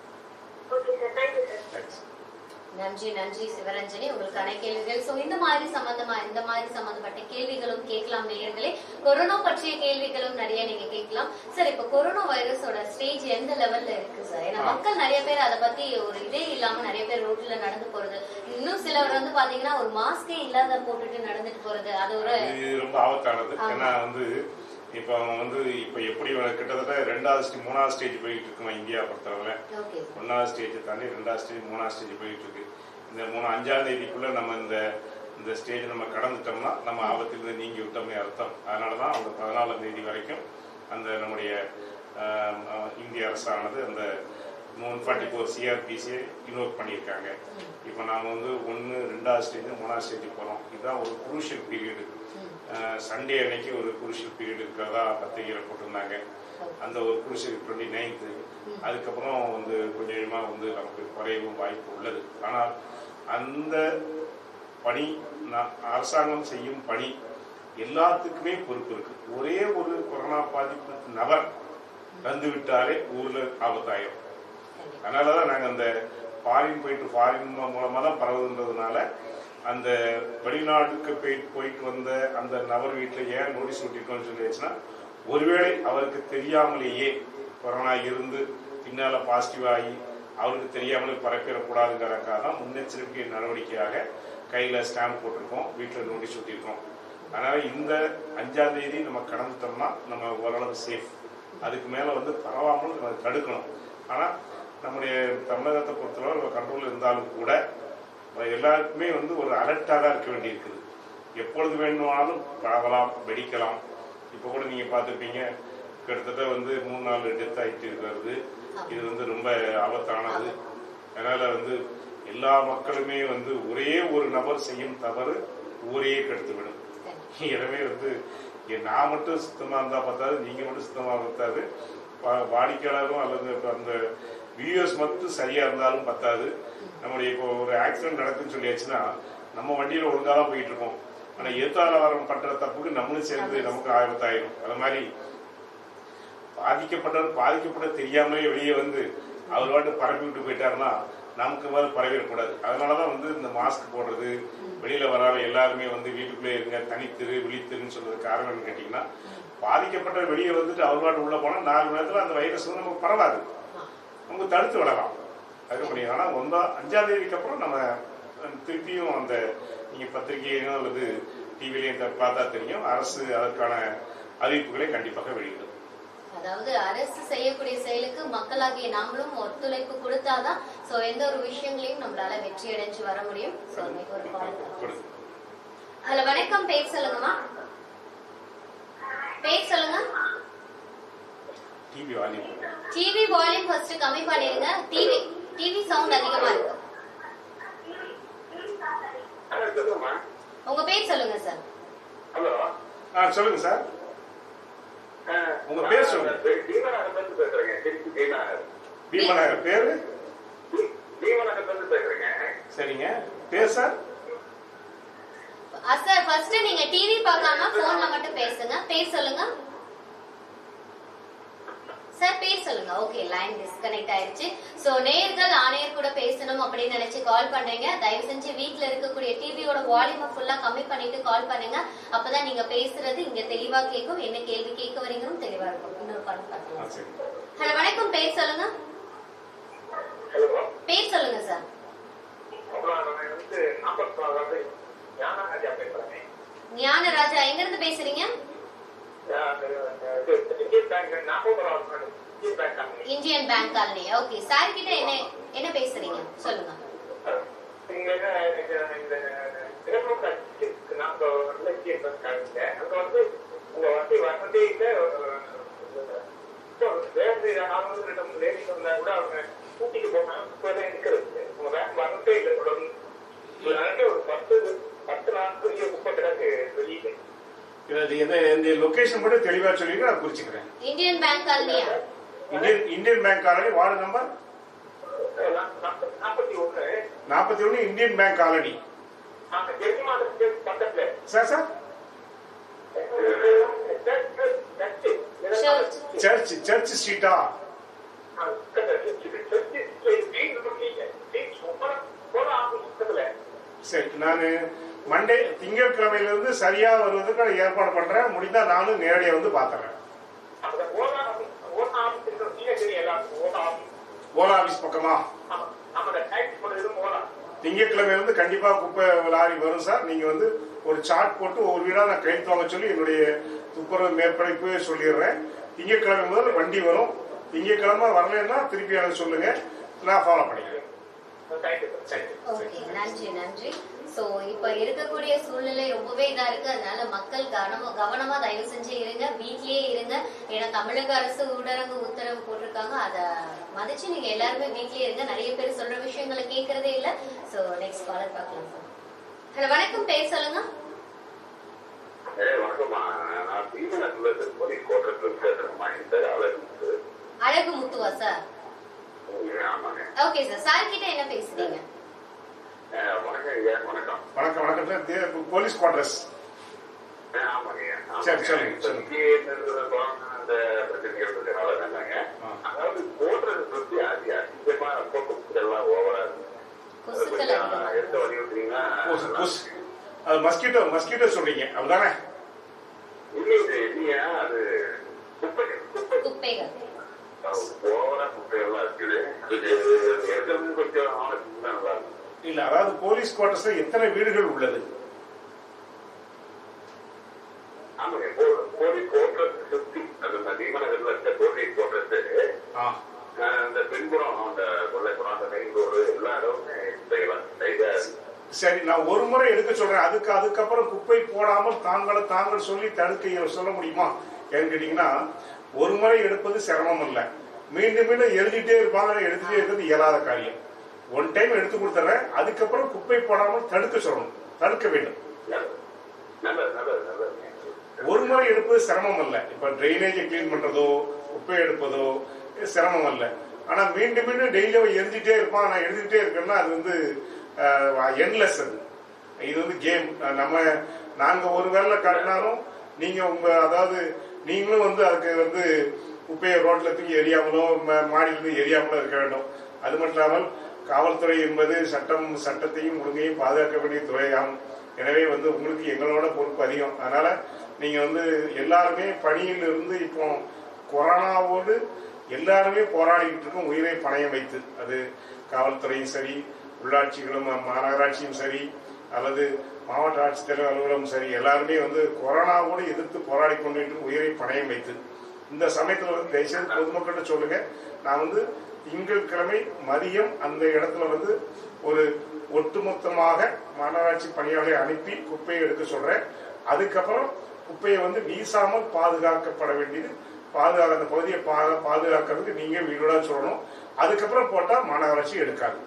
okay sir thank you sir Thanks. நன்றி நன்றி சிவரஞ்சனி உங்களுக்கான கேள்விகள் சோ இந்த மாதிரி சம்பந்தமா இந்த மாதிரி சம்பந்தப்பட்ட கேள்விகளும் கேட்கலாம் நேயர்களே கொரோனா பற்றிய கேள்விகளும் நிறைய நீங்க கேட்கலாம் சார் இப்ப கொரோனா வைரஸோட ஸ்டேஜ் எந்த லெவல்ல இருக்கு சார் ஏன்னா ஆ. மக்கள் நிறைய பேர் அதை பத்தி ஒரு இதே இல்லாம நிறைய பேர் ரோட்ல நடந்து போறது இன்னும் சிலர் வந்து பாத்தீங்கன்னா ஒரு மாஸ்கே இல்லாத போட்டுட்டு நடந்துட்டு போறது அது ஒரு இது ரொம்ப ஆபத்தானது ஆமா. ஏன்னா வந்து இப்ப அவன் வந்து இப்ப எப்படி வ- கிட்டத்தட்ட ரெண்டாவது ஸ்டேஜ் மூணாவது ஸ்டேஜ் போயிட்டு இருக்குமா இந்தியா பொறுத்தவரை ஓகே ஒன்னாவது ஸ்டேஜ் தாண்டி ரெண்டாவது ஸ்டேஜ் மூணாவது ஸ்டேஜ் போயிட்டு இருக்கு இந்த மூணு அஞ்சாம் தேதிக்குள்ள நம்ம இந்த இந்த ஸ்டேஜ் நம்ம கடந்துட்டோம்னா நம்ம ஆபத்திலிருந்து நீங்கி விட்டோம்னே அர்த்தம் அதனாலதான் அவங்க பதினாலாம் தேதி வரைக்கும் அந்த நம்முடைய ஆஹ், ஆஹ், இந்திய அரசானது அந்த ஒன் ஃபார்ட்டி ஃபோர் சிஆர்பிசியை இன்வோக் பண்ணியிருக்காங்க இப்போ நாம வந்து ஒன்று ரெண்டாவது ஸ்டேஜ் மூணாவது ஸ்டேஜ் போகிறோம் இதுதான் ஒரு குரூஷியல் பீரியடு சண்டே அன்னைக்கு ஒரு குரூஷியல் பீரியட் இருக்கிறதா பத்திரிகையில் போட்டிருந்தாங்க அந்த ஒரு குரூஷியல் டுவெண்ட்டி நைன்த்து அதுக்கப்புறம் வந்து கொஞ்சம் கொஞ்சமாக வந்து நமக்கு குறையவும் வாய்ப்பு உள்ளது ஆனால் அந்த பணி ந- அரசாங்கம் செய்யும் பணி எல்லாத்துக்குமே பொறுப்பு இருக்கு ஒரே ஒரு கொரோனா பாதிப்பு நபர் வந்து விட்டாலே ஊர்ல ஆபத்தாயிரும் அதனாலதான் நாங்க அந்த ஃபாரின் போயிட்டு ஃபாரின் மூலமா தான் பரவுதுன்றதுனால அந்த வெளிநாட்டுக்கு போய் போயிட்டு வந்த அந்த நபர் வீட்டுல ஏன் நோட்டீஸ் ஒட்டிருக்கோம்னு சொல்லிடுச்சுன்னா ஒருவேளை அவருக்கு தெரியாமலேயே கொரோனா இருந்து பின்னால பாசிட்டிவ் ஆகி அவருக்கு தெரியாமலே பரப்பிடக்கூடாதுங்கிறதுக்காக தான் முன்னெச்சரிக்கை நடவடிக்கையாக கையில ஸ்டாம்ப் போட்டிருக்கோம் வீட்டுல நோட்டீஸ் ஒட்டியிருக்கோம் அதனால இந்த அஞ்சாம் தேதி நம்ம கடந்துட்டோம்னா நம்ம ஓரளவு சேஃப் அதுக்கு மேல வந்து பரவாமல் நம்ம தடுக்கணும் ஆனா நம்முடைய தமிழகத்தை பொறுத்தவரை நம்ம கண்ட்ரோல் இருந்தாலும் கூட எல்லாருக்குமே வந்து ஒரு அலர்ட்டாக தான் இருக்க வேண்டியிருக்குது எப்பொழுது வேணுமானாலும் பரவலாம் வெடிக்கலாம் இப்போ கூட நீங்க பார்த்துருப்பீங்க கிட்டத்தட்ட வந்து மூணு நாலு டெத் ஆகிட்டு இருக்கிறது இது வந்து ரொம்ப ஆபத்தானது அதனால வந்து எல்லா மக்களுமே வந்து ஒரே ஒரு நபர் செய்யும் தவறு ஊரையே கெடுத்துவிடும் எனவே வந்து ஏ- நான் மட்டும் சுத்தமா இருந்தா பத்தாது நீங்க மட்டும் சுத்தமா பத்தாது வா- வாடிக்கையாளரும் அல்லது இப்ப அந்த வியூஎஸ் மட்டும் சரியா இருந்தாலும் பத்தாது நம்முடைய இப்போ ஒரு ஆக்சிடென்ட் நடக்குன்னு சொல்லியாச்சுன்னா நம்ம வண்டியில ஒழுங்கா தான் போயிட்டு இருக்கோம் ஆனா எதிர்த்தால வரம் பண்ற தப்புக்கு நம்மளும் சேர்ந்து நமக்கு ஆபத்தாயிரும் அது மாதிரி பாதிக்கப்பட்டவர் பாதிக்கப்பட தெரியாமலே வெளியே வந்து அவர் வாட்டு பரப்பி விட்டு போயிட்டாருன்னா நமக்கு மாதிரி பரவிடக்கூடாது அதனாலதான் வந்து இந்த மாஸ்க் போடுறது வெளியில வராத எல்லாருமே வந்து வீட்டுக்குள்ளே இருங்க தனித்திரு விழித்திருன்னு சொல்றது காரணம் என்னன்னு கேட்டீங்கன்னா பாதிக்கப்பட்டவர் வெளியே வந்துட்டு அவர் வாட்டு உள்ள போனா நாலு மணி நேரத்துல அந்த வைரஸ் வந்து நமக்கு பரவாது நமக்கு தடுத்து விடலாம் அது முடியும் ஆனா ஒன்றா அஞ்சாம் தேதிக்கு அப்புறம் நம்ம அஹ், திருப்பியும் அந்த நீங்க பத்திரிகையிலும் அல்லது டிவிலையும் பார்த்தா தெரியும் அரசு அதற்கான அறிவிப்புகளை கண்டிப்பாக வெளியிடும் அதாவது அரசு செய்யக்கூடிய செயலுக்கு மக்களாகிய நாமளும் ஒத்துழைப்பு கொடுத்தாதான் சோ எந்த ஒரு விஷயங்களையும் நம்மளால வெற்றி அடைஞ்சு வர முடியும் சோ இன்னைக்கு ஒரு கால் கொடுங்க ஹலோ வணக்கம் பேர் சொல்லுங்கம்மா பேர் சொல்லுங்க TV volume TV volume first கம்மி பண்ணிருங்க டிவி டிவி சவுண்ட் அதிகமா இருக்கு சொல்லுங்கம்மா உங்க பேர் சொல்லுங்க சார் ஹலோ ஆ சொல்லுங்க சார் உங்க பேர் சொல்லுங்க. தீமநகர் இருந்து பேசுறேங்க திருச்சி தீமநகர் பீமநகர் பேரு தீமநகர் இருந்து பேசுறேங்க சரிங்க பேர் சார் சார் ஃபர்ஸ்ட் நீங்க டிவி பார்க்காம போன்ல மட்டும் பேசுங்க பேர் சொல்லுங்க சார் பேர் சொல்லுங்க ஓகே லைன் டிஸ்கனெக்ட் ஆயிருச்சு சோ நேயர்கள் ஆணையர் கூட பேசணும் அப்படின்னு நினைச்சு கால் பண்றீங்க தயவு செஞ்சு வீட்ல இருக்கக்கூடிய டிவியோட வால்யூமை ஃபுல்லா கம்மி பண்ணிட்டு கால் பண்ணுங்க அப்பதான் நீங்க பேசுறது இங்க தெளிவா கேட்கும் என்ன கேள்வி கேட்க வரீங்களும் தெளிவா இருக்கும் இன்னொரு கால் ஆ, பார்க்கலாம் சரி ஹலோ வணக்கம் பேர் சொல்லுங்க ஹலோ பேர் சொல்லுங்க சார் அப்புறம் நான் வந்து நாற்பத்தி வந்து ஞானராஜா பேசுறேன் ஞானராஜா எங்க இருந்து பேசுறீங்க இந்தியன் பேங்க் நாற்பது Indian Bank company Indian Bank colony okay sir கிட்ட என்ன என்ன பேசுறீங்க சொல்லுங்க இங்க இந்த சிறப்பு நாங்க இலக்கிய காமிங்க அங்க வந்து உங்க வண்டி வசந்தே இல்ல வேறு நான் வந்து ரெண்டு மூணு லேடிஸ் வந்தா கூட அவங்க கூட்டிட்டு போனாங்க இப்ப தான் இருக்கிறது உங்க வேன் வரதே இல்லை தொடர்ந்து அதனால ஒரு பத்து பத்து நாட்கள் முப்பது கிடக்கு வெளியில இது எந்த இந்த லொகேஷன் மட்டும் தெளிவா சொல்லிட்டு நான் குறிச்சுக்கிறேன் இந்தியன் பேங்க் காலனியா Indian Indian Bank colony ward number நாற்பத்தி ஒண்ணு நாற்பத்தி ஒன்று இந்தியன் பேங்க் காலனி அந்த ஜெர்மி மாதத்துக்கு பக்கத்துல sir sir Church. Church church ஸ்ட்ரீட்டா சரி நான் மண்டே திங்கட்கிழமையிலிருந்து சரியா வருவதற்கு நான் ஏற்பாடு பண்றேன் முடிந்தா நானும் நேரடியா வந்து பாத்துறேன் ஓலா ஆபீஸ் பக்கமா திங்கட்கிழமையிலிருந்து கண்டிப்பா குப்பை லாரி வரும் சார் நீங்க வந்து ஒரு சார்ட் போட்டு ஒவ்வொரு வீடா நான் கையெழுத்து வாங்க சொல்லி என்னுடைய துப்புரவு மேற்படைப்பு சொல்லிடுறேன் திங்கட்கிழமை முதல் வண்டி வரும் திங்கட்கிழமை வரலைன்னா திருப்பி எனக்கு சொல்லுங்க நான் ஃபாலோ பண்ணிக்கிறேன் சரி ஓகே சரி நன்றி நன்றி சோ இப்ப இருக்கக்கூடிய சூழ்நிலை ரொம்பவே இதா இருக்கு அதனால மக்கள் கவனமா கவனமா தயவு செஞ்சு இருங்க வீட்லயே இருங்க ஏன்னா தமிழக அரசு ஊரடங்கு உத்தரவு போட்டிருக்காங்க அத மதிச்சு நீங்க எல்லாருமே வீட்லயே இருங்க நிறைய பேர் சொல்ற விஷயங்களை கேக்குறதே இல்ல சோ நெக்ஸ்ட் காலர் பார்க்கலாம் ஹலோ வணக்கம் பேர் சொல்லுங்க வணக்கம்மா நான் தீவனத்துல போலீஸ் கோட்டத்தில் பேசுறேம்மா இந்த அளவுக்கு அழகு முத்துவா சார் ஆமாங்க ஓகே சார் சார் கிட்ட என்ன பேசுறீங்க அஹ் வணக்கம் ஐயா வணக்கம் வணக்கம் வணக்கம் சார். தே- போலீஸ் குவார்டர்ஸ் அஹ் ஆமாங்க ஐயா. ஆமாங்க. சரி, சொல்லுங்க, சொல்லுங்க. இங்கே இருக்கிற குழந்தை அந்த பிரச்சனைகள் இருக்கிறனால தாங்க ஆ. அதாவது போடுறது பத்தி அதி அதிகமா ரொம்ப குப்பைகள்லாம் ஓவரா இருக்கு அது கொசுக்கள் கொஞ்சம் அதிகமா எடுத்து வலியுறுத்தீங்கன்னா கொசு கொசு அது மஸ்கிட்டோ மஸ்கிட்டோ சொல்றீங்க அப்படிதானே இல்லை இது இல்லையா அது குப்பைகள் குப்பை குப்பைகள் ஓவரா குப்பைகள்லாம் இருக்குது அது எடுக்கிறது கொஞ்சம் ஆனது நல்லா இருக்கும் இல்ல அதாவது போலீஸ் குவார்டர்ஸ்ல எத்தனை வீடுகள் உள்ளது ஆமாங்க போ- போலீஸ் கோட்டத்தை சுத்தி அது நதிமனகர்ல இருக்க போலீஸ் கோட்டத்தை ஆ அந்த பின்புறம் அந்த கொள்ளைப்புறம் அந்த மெயின் ரோடு எல்லா இடமுமே செய்யலாம் லைட்டா சரி நான் ஒரு முறை எடுக்க சொல்றேன் அதுக்கு அதுக்கப்புறம் குப்பை போடாமல் தாங்கள தாங்கள் சொல்லி தடுக்க சொல்ல முடியுமா ஏன்னு கேட்டீங்கன்னா ஒரு முறை எடுப்பது சிரமம் இல்ல மீண்டும் மீண்டும் எழுதிட்டே இருப்பாங்க எடுத்துட்டே இருக்கிறது இயலாத காரியம் ஒன் டைம் எடுத்து கொடுத்துறேன் அதுக்கப்புறம் குப்பை போடாமல் தடுக்க சொல்லணும் தடுக்க வேண்டும் நல்லது நல்லது நல்லது ஒரு முறை எடுப்பது சிரமம் அல்ல இப்ப ட்ரைனேஜை கிளீன் பண்றதோ குப்பை எடுப்பதோ இது சிரமம் அல்ல ஆனா மீண்டும் மீண்டும் டெய்லியும் எழுதிட்டே இருப்பான் நான் எழுதிட்டே இருக்கேன்னா அது வந்து என்லெஸ் அது இது வந்து கேம் நம்ம நாங்க ஒரு வேலை காட்டினாலும் நீங்க உங்க அதாவது நீங்களும் வந்து அதுக்கு வந்து குப்பையை ரோட்ல தூக்கி எரியாமலோ ம- மாடியிலிருந்து எரியாமலோ இருக்க வேண்டும் அது மட்டும் இல்லாமல் காவல்துறை என்பது சட்டம் சட்டத்தையும் ஒழுங்கையும் பாதுகாக்க வேண்டிய துறையாகும் எனவே வந்து உங்களுக்கு எங்களோட பொறுப்பு அதிகம் அதனால நீங்க வந்து எல்லாருமே பணியில் இருந்து இப்போ கொரோனாவோடு எல்லாருமே போராடிக்கிட்டு இருக்கோம் உயிரை பணயம் வைத்து அது காவல்துறையும் சரி உள்ளாட்சிகளும் மாநகராட்சியும் சரி அல்லது மாவட்ட ஆட்சித்தலைவர் அலுவலகம் சரி எல்லாருமே வந்து கொரோனாவோடு எதிர்த்து போராடி கொண்டு உயிரை பணயம் வைத்து இந்த சமயத்துல வந்து தயவுசெய்து பொதுமக்கள்கிட்ட சொல்லுங்க நான் வந்து திங்கட்கிழமை மதியம் அந்த இடத்துல வந்து ஒரு ஒட்டுமொத்தமாக மாநகராட்சி பணியாளரை அனுப்பி குப்பையை எடுக்க சொல்றேன் அதுக்கப்புறம் குப்பையை வந்து வீசாமல் பாதுகாக்கப்பட வேண்டியது பாதுகாக்க அந்த பகுதியை பா- பாதுகாக்கிறதுக்கு நீங்க வீடோட சொல்லணும் அதுக்கப்புறம் போட்டா மாநகராட்சி எடுக்காது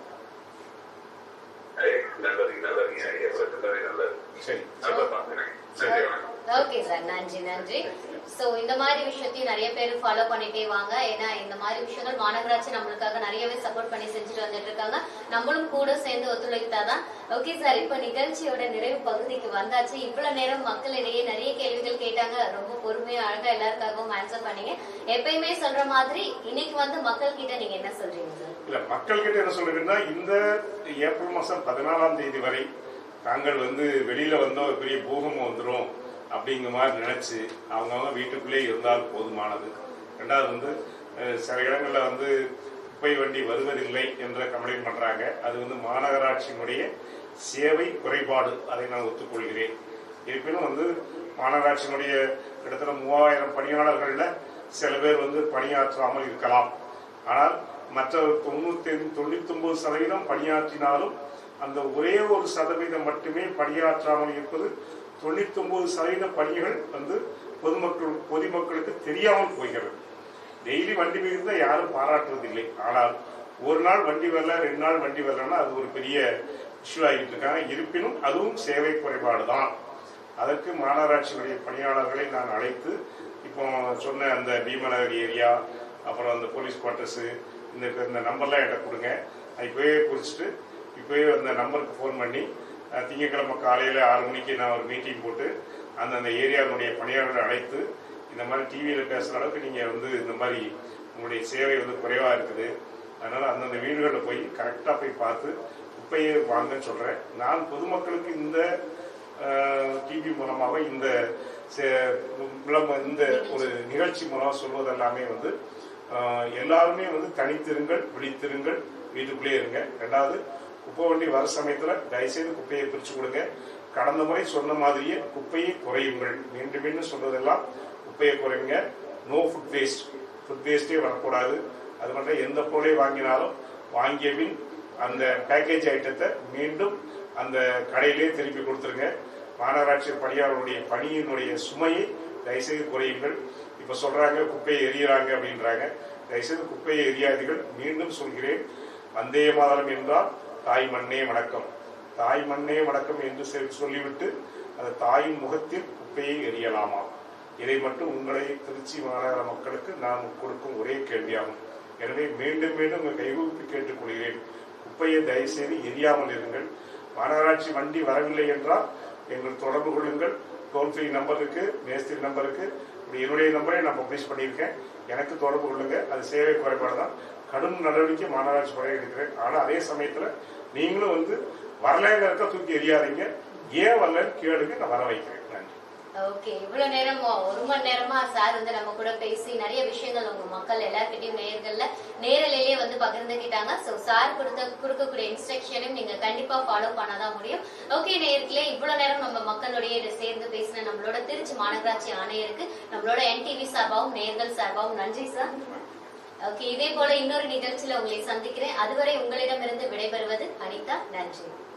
ஏய், நல்லதுங்க நல்லதுங்க எவ்வளவு நல்லது நல்லது சரி நல்லா பாக்குறேன் நன்றி வணக்கம் ஓகே சார் நன்றி நன்றி சோ இந்த மாதிரி விஷயத்தையும் நிறைய பேர் ஃபாலோ பண்ணிட்டே வாங்க ஏன்னா இந்த மாதிரி விஷயங்கள் மாநகராட்சி நம்மளுக்காக நிறையவே சப்போர்ட் பண்ணி செஞ்சுட்டு வந்துட்டு இருக்காங்க நம்மளும் கூட சேர்ந்து ஒத்துழைத்தாதான் ஓகே சார் இப்ப நிகழ்ச்சியோட நிறைவு பகுதிக்கு வந்தாச்சு இவ்வளவு நேரம் மக்களிடையே நிறைய கேள்விகள் கேட்டாங்க ரொம்ப பொறுமையா அழகா எல்லாருக்காகவும் ஆன்சர் பண்ணீங்க எப்பயுமே சொல்ற மாதிரி இன்னைக்கு வந்து மக்கள் கிட்ட நீங்க என்ன சொல்றீங்க சார் இல்ல மக்கள் கிட்ட என்ன சொல்றதுன்னா இந்த ஏப்ரல் மாசம் பதினாலாம் தேதி வரை தாங்கள் வந்து வெளியில வந்தா ஒரு பெரிய பூகம்பம் வந்துடும் அப்படிங்கிற மாதிரி நினைச்சு அவங்கவுங்க வீட்டுக்குள்ளே இருந்தால் போதுமானது ரெண்டாவது வந்து அஹ், சில இடங்கள்ல வந்து குப்பை வண்டி வருவதில்லை என்ற கம்ப்ளைண்ட் பண்றாங்க அது வந்து மாநகராட்சியினுடைய சேவை குறைபாடு அதை நான் ஒத்துக்கொள்கிறேன் இருப்பினும் வந்து மாநகராட்சியினுடைய கிட்டத்தட்ட மூவாயிரம் பணியாளர்கள்ல சில பேர் வந்து பணியாற்றாமல் இருக்கலாம் ஆனால் மற்ற தொண்ணூத்தி தொண்ணூத்தி ஒன்பது சதவீதம் பணியாற்றினாலும் அந்த ஒரே ஒரு சதவீதம் மட்டுமே பணியாற்றாமல் இருப்பது தொண்ணூத்தொன்பது சதவீத பணிகள் வந்து பொதுமக்கள் பொதுமக்களுக்கு தெரியாமல் போகிறது டெய்லி வண்டி மிகுந்த யாரும் பாராட்டுவதில்லை ஆனால் ஒரு நாள் வண்டி வரல ரெண்டு நாள் வண்டி வரலன்னா அது ஒரு பெரிய இஷ்யூ ஆகிட்டு இருக்காங்க இருப்பினும் அதுவும் சேவை குறைபாடு தான் அதற்கு மாநகராட்சியுடைய பணியாளர்களை நான் அழைத்து இப்போ சொன்ன அந்த பீமநகர் ஏரியா அப்புறம் அந்த போலீஸ் குவார்ட்டர்ஸு இந்த இந்த நம்பர்லாம் என்கிட்ட கொடுங்க அது இப்போவே குறிச்சிட்டு இப்போவே அந்த நம்பருக்கு ஃபோன் பண்ணி அஹ், திங்கட்கிழமை காலையில் ஆறு மணிக்கு நான் ஒரு மீட்டிங் போட்டு அந்தந்த ஏரியாவுடைய பணியாளர்களை அழைத்து இந்த மாதிரி டிவியில் பேசுகிற அளவுக்கு நீங்கள் வந்து இந்த மாதிரி உங்களுடைய சேவை வந்து குறைவாக இருக்குது அதனால் அந்தந்த வீடுகளில் போய் கரெக்டாக போய் பார்த்து குப்பையை வாங்கன்னு சொல்கிறேன் நான் பொதுமக்களுக்கு இந்த டிவி மூலமாக இந்த சே- விளம்ப இந்த ஒரு நிகழ்ச்சி மூலமாக சொல்வதெல்லாமே வந்து ஆஹ், எல்லாருமே வந்து தனித்திருங்கள் விழித்திருங்கள் வீட்டுக்குள்ளே இருங்க ரெண்டாவது குப்பை வண்டி வர சமயத்தில் தயவுசெய்து குப்பையை பிரித்து கொடுங்க கடந்த முறை சொன்ன மாதிரியே குப்பையை குறையுங்கள் மீண்டும் மீண்டும் சொல்வதெல்லாம் குப்பையை குறைங்க நோ ஃபுட் வேஸ்ட் ஃபுட் வேஸ்டே வரக்கூடாது அது மட்டும் எந்த பொருளை வாங்கினாலும் வாங்கிய பின் அந்த பேக்கேஜ் ஐட்டத்தை மீண்டும் அந்த கடையிலே திருப்பி கொடுத்துருங்க மாநகராட்சி பணியாளருடைய பணியினுடைய சுமையை தயவுசெய்து குறையுங்கள் இப்ப சொல்றாங்க குப்பையை எரியுறாங்க அப்படின்றாங்க தயவுசெய்து குப்பையை எரியாதீர்கள் மீண்டும் சொல்கிறேன் வந்தே மாதரம் என்றால் தாய் மண்ணே வணக்கம் தாய் மண்ணே வணக்கம் என்று சொல்லி- சொல்லிவிட்டு அந்த தாயின் முகத்தில் குப்பையை எரியலாமா இதை மட்டும் உங்களை திருச்சி மாநகர மக்களுக்கு நான் கொடுக்கும் ஒரே கேள்வியாகும் எனவே மீண்டும் மீண்டும் உங்கள் கைகூப்பி கேட்டுக்கொள்கிறேன் குப்பையை தயவுசெய்து எரியாமல் இருங்கள் மாநகராட்சி வண்டி வரவில்லை என்றால் எங்கள் தொடர்பு கொள்ளுங்கள் டோல் ஃப்ரீ நம்பருக்கு மேஸ்திரி நம்பருக்கு இப்படி என்னுடைய நம்பரை நான் பப்ளிஷ் பண்ணியிருக்கேன் எனக்கு தொடர்பு கொள்ளுங்க அது சேவை குறைபாடு தான் கடும் நடவடிக்கை மாநகராட்சி படைய எடுக்கிறேன் ஆனால் அதே சமயத்தில் நீங்களும் வந்து வரலைங்கிறத தூக்கி எரியாதீங்க ஏன் வரலன்னு கேளுங்க நான் வர வைக்கிறேன் நன்றி ஓகே இவ்வளவு நேரம் ஒரு மணி நேரமா சார் வந்து நம்ம கூட பேசி நிறைய விஷயங்கள் உங்க மக்கள் எல்லார்கிட்டயும் நேர்கள்ல நேரலையே வந்து பகிர்ந்துக்கிட்டாங்க சோ சார் கொடுத்த கொடுக்கக்கூடிய இன்ஸ்ட்ரக்ஷனையும் நீங்க கண்டிப்பா ஃபாலோ பண்ணதான் முடியும் ஓகே நேர்களே இவ்வளவு நேரம் நம்ம மக்களுடைய இதை சேர்ந்து பேசின நம்மளோட திருச்சி மாநகராட்சி ஆணையருக்கு நம்மளோட என்டிவி சார்பாகவும் நேர்கள் சார்பாகவும் நன்றி சார் ஓகே இதே போல இன்னொரு நிகழ்ச்சியில உங்களை சந்திக்கிறேன் அதுவரை உங்களிடமிருந்து விடைபெறுவது அனிதா நன்றி